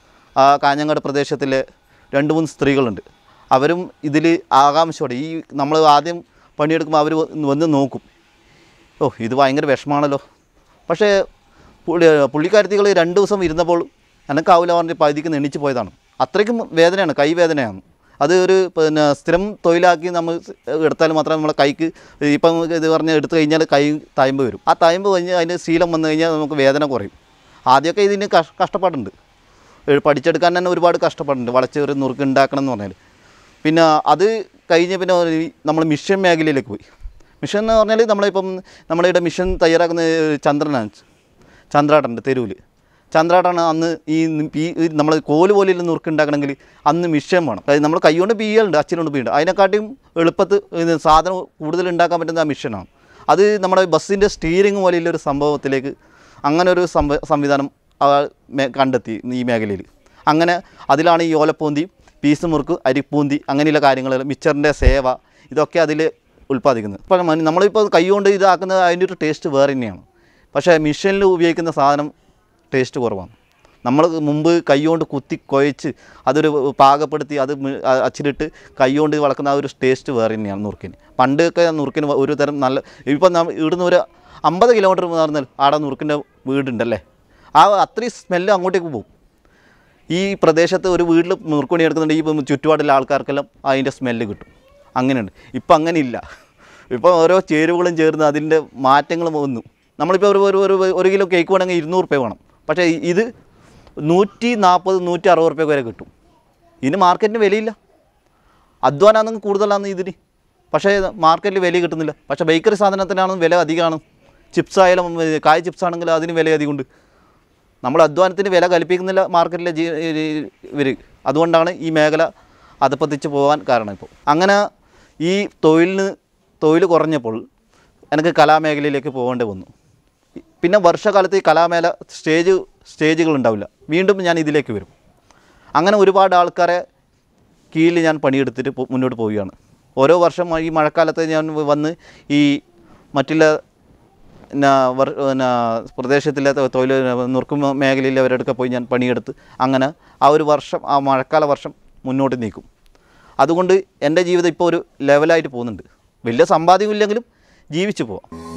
ആ കാഞ്ഞങ്ങാട് പ്രദേശത്തിലെ രണ്ട് മൂന്ന് സ്ത്രീകളുണ്ട് അവരും ഇതിൽ ആകാംക്ഷയോടെ ഈ നമ്മൾ ആദ്യം പണിയെടുക്കുമ്പോൾ അവർ വന്ന് നോക്കും ഓ ഇത് ഭയങ്കര വിഷമാണല്ലോ പക്ഷേ പുള്ളി പുള്ളിക്കാരത്തികൾ രണ്ട് ദിവസം ഇരുന്നപ്പോൾ എനക്കാവില്ല പറഞ്ഞ് പകുതിക്ക് എണീച്ച് പോയതാണ് അത്രയ്ക്കും വേദനയാണ് കൈ വേദനയാണ് അത് ഒരു പിന്നെ സ്ഥിരം തൊഴിലാക്കി നമ്മൾ എടുത്താൽ മാത്രമേ നമ്മളെ കൈക്ക് ഇപ്പം ഇത് പറഞ്ഞ് എടുത്തു കഴിഞ്ഞാൽ കൈ തയമ്പ് വരും ആ തയമ്പ് കഴിഞ്ഞ് അതിൻ്റെ ശീലം വന്നു കഴിഞ്ഞാൽ നമുക്ക് വേദന കുറയും ആദ്യമൊക്കെ ഇതിന് കഷ് കഷ്ടപ്പാടുണ്ട് ഏ, പഠിച്ചെടുക്കാൻ തന്നെ ഒരുപാട് കഷ്ടപ്പാടുണ്ട് വളച്ച് ഒരു നുറുക്ക് ഉണ്ടാക്കണം എന്ന് പറഞ്ഞാൽ പിന്നെ അത് കഴിഞ്ഞ് പിന്നെ നമ്മൾ മിഷൻ മേഖലയിലേക്ക് പോയി മിഷൻ എന്ന് പറഞ്ഞാൽ നമ്മളിപ്പം നമ്മളിവിടെ മിഷൻ തയ്യാറാക്കുന്ന ചന്ദ്രനാണ് ചന്ദ്രാട്ടുണ്ട് തെരുവിൽ ചന്ദ്രാട്ടാണ് അന്ന് ഈ നമ്മൾ കോല് പോലെയുള്ള നുറുക്ക് ഉണ്ടാക്കണമെങ്കിൽ അന്ന് മിഷൻ വേണം അതായത് നമ്മൾ കൈകൊണ്ട് പീയലുണ്ട് അച്ഛനുകൊണ്ട് പീയുണ്ട് അതിനെക്കാട്ടിയും എളുപ്പത്ത് ഇത് സാധനം കൂടുതൽ ഉണ്ടാക്കാൻ പറ്റുന്ന ആ മിഷനാണ് അത് നമ്മുടെ ബസ്സിൻ്റെ സ്റ്റീറിങ് പോലെയുള്ള ഒരു സംഭവത്തിലേക്ക് അങ്ങനെ ഒരു സംവ സംവിധാനം ആ മേ- കണ്ടെത്തി ഈ മേഖലയിൽ അങ്ങനെ അതിലാണ് ഈ ഓലപ്പൂന്തി പീസ് മുറുക്ക് അരിപ്പൂന്തി അങ്ങനെയുള്ള കാര്യങ്ങൾ മിച്ചറിൻ്റെ സേവ ഇതൊക്കെ അതിൽ ഉൽപ്പാദിക്കുന്നത് ഇപ്പം മ- നമ്മളിപ്പോൾ കൈകൊണ്ട് ഇതാക്കുന്നത് അതിൻ്റെ ഒരു ടേസ്റ്റ് വേറെ തന്നെയാണ് പക്ഷേ മിഷനിൽ ഉപയോഗിക്കുന്ന സാധനം ടേസ്റ്റ് കുറവാണ് നമ്മൾ മുമ്പ് കൈകൊണ്ട് കുത്തി കുഴച്ച് അതൊരു പാകപ്പെടുത്തി അത് മി- അ- അച്ചിലിട്ട് കൈകൊണ്ട് വളക്കുന്ന ആ ഒരു ടേസ്റ്റ് വേറെ തന്നെയാണ് നുറുക്കിന് പണ്ടൊക്കെ നുറുക്കിന് ഒരു തരം നല്ല ഇപ്പം നമ്മൾ ഇവിടുന്ന് ഒരു അമ്പത് കിലോമീറ്റർ മാറുന്നാൽ ആടെ നുറുക്കിൻ്റെ വീടുണ്ടല്ലേ ആ അത്രയും സ്മെല്ല് അങ്ങോട്ടേക്ക് പോകും ഈ പ്രദേശത്ത് ഒരു വീട്ടിൽ നുറുക്കുണി എടുക്കുന്നുണ്ടെങ്കിൽ ഇപ്പം ചുറ്റുപാടുള്ള ആൾക്കാർക്കെല്ലാം അതിൻ്റെ സ്മെല്ല് കിട്ടും അങ്ങനെയുണ്ട് ഇപ്പം അങ്ങനെയില്ല ഇപ്പോൾ ഓരോ ചേരുവകളും ചേർന്ന് അതിൻ്റെ മാറ്റങ്ങൾ വന്നു നമ്മളിപ്പോൾ ഒരു ഒരു ഒരു ഒരു കിലോ കേക്ക് വേണമെങ്കിൽ ഇരുന്നൂറ് റുപ്യ വേണം പക്ഷേ ഇത് നൂറ്റി നാൽപ്പത് നൂറ്റി അറുപത് റുപ്യ വരെ കിട്ടും ഇതിന് മാർക്കറ്റിന് വിലയില്ല അധ്വാനം കൂടുതലാണ് ഇതിന് പക്ഷേ മാർക്കറ്റിൽ വില കിട്ടുന്നില്ല പക്ഷേ ബേക്കറി സാധനത്തിനാണ് വില അധികമാണ് ചിപ്സ് ആയാലും ഏ, കായ് ചിപ്സ് ആണെങ്കിലും അതിന് വില അധികമുണ്ട് നമ്മൾ അധ്വാനത്തിന് വില കൽപ്പിക്കുന്നില്ല മാർക്കറ്റിലെ ജീ ഇവർ അതുകൊണ്ടാണ് ഈ മേഖല അധപ്പതിച്ച് പോകാൻ കാരണം ഇപ്പോൾ അങ്ങനെ ഈ തൊഴിലിന് തൊഴിൽ കുറഞ്ഞപ്പോൾ എനിക്ക് കലാമേഖലയിലേക്ക് പോകേണ്ടി വന്നു പിന്നെ വർഷകാലത്ത് ഈ കലാമേഖല സ്റ്റേജ് സ്റ്റേജുകൾ ഉണ്ടാവില്ല വീണ്ടും ഞാൻ ഇതിലേക്ക് വരും അങ്ങനെ ഒരുപാട് ആൾക്കാരെ കീഴിൽ ഞാൻ പണിയെടുത്തിട്ട് പോ- മുന്നോട്ട് പോവുകയാണ് ഓരോ വർഷം ഈ മഴക്കാലത്ത് ഞാൻ വന്ന് ഈ മറ്റുള്ള പിന്നെ വർ- പിന്നെ പ്രദേശത്തിലെ തൊ- തൊഴിൽ നുറുക്കും മേഖലയിൽ അവരടുക്കെ പോയി ഞാൻ പണിയെടുത്ത് അങ്ങനെ ആ ഒരു വർഷം ആ മഴക്കാല വർഷം മുന്നോട്ട് നീക്കും അതുകൊണ്ട് എൻ്റെ ജീവിതം ഇപ്പോൾ ഒരു ലെവലായിട്ട് പോകുന്നുണ്ട് വലിയ സമ്പാദ്യം ഇല്ലെങ്കിലും ജീവിച്ചു പോവാം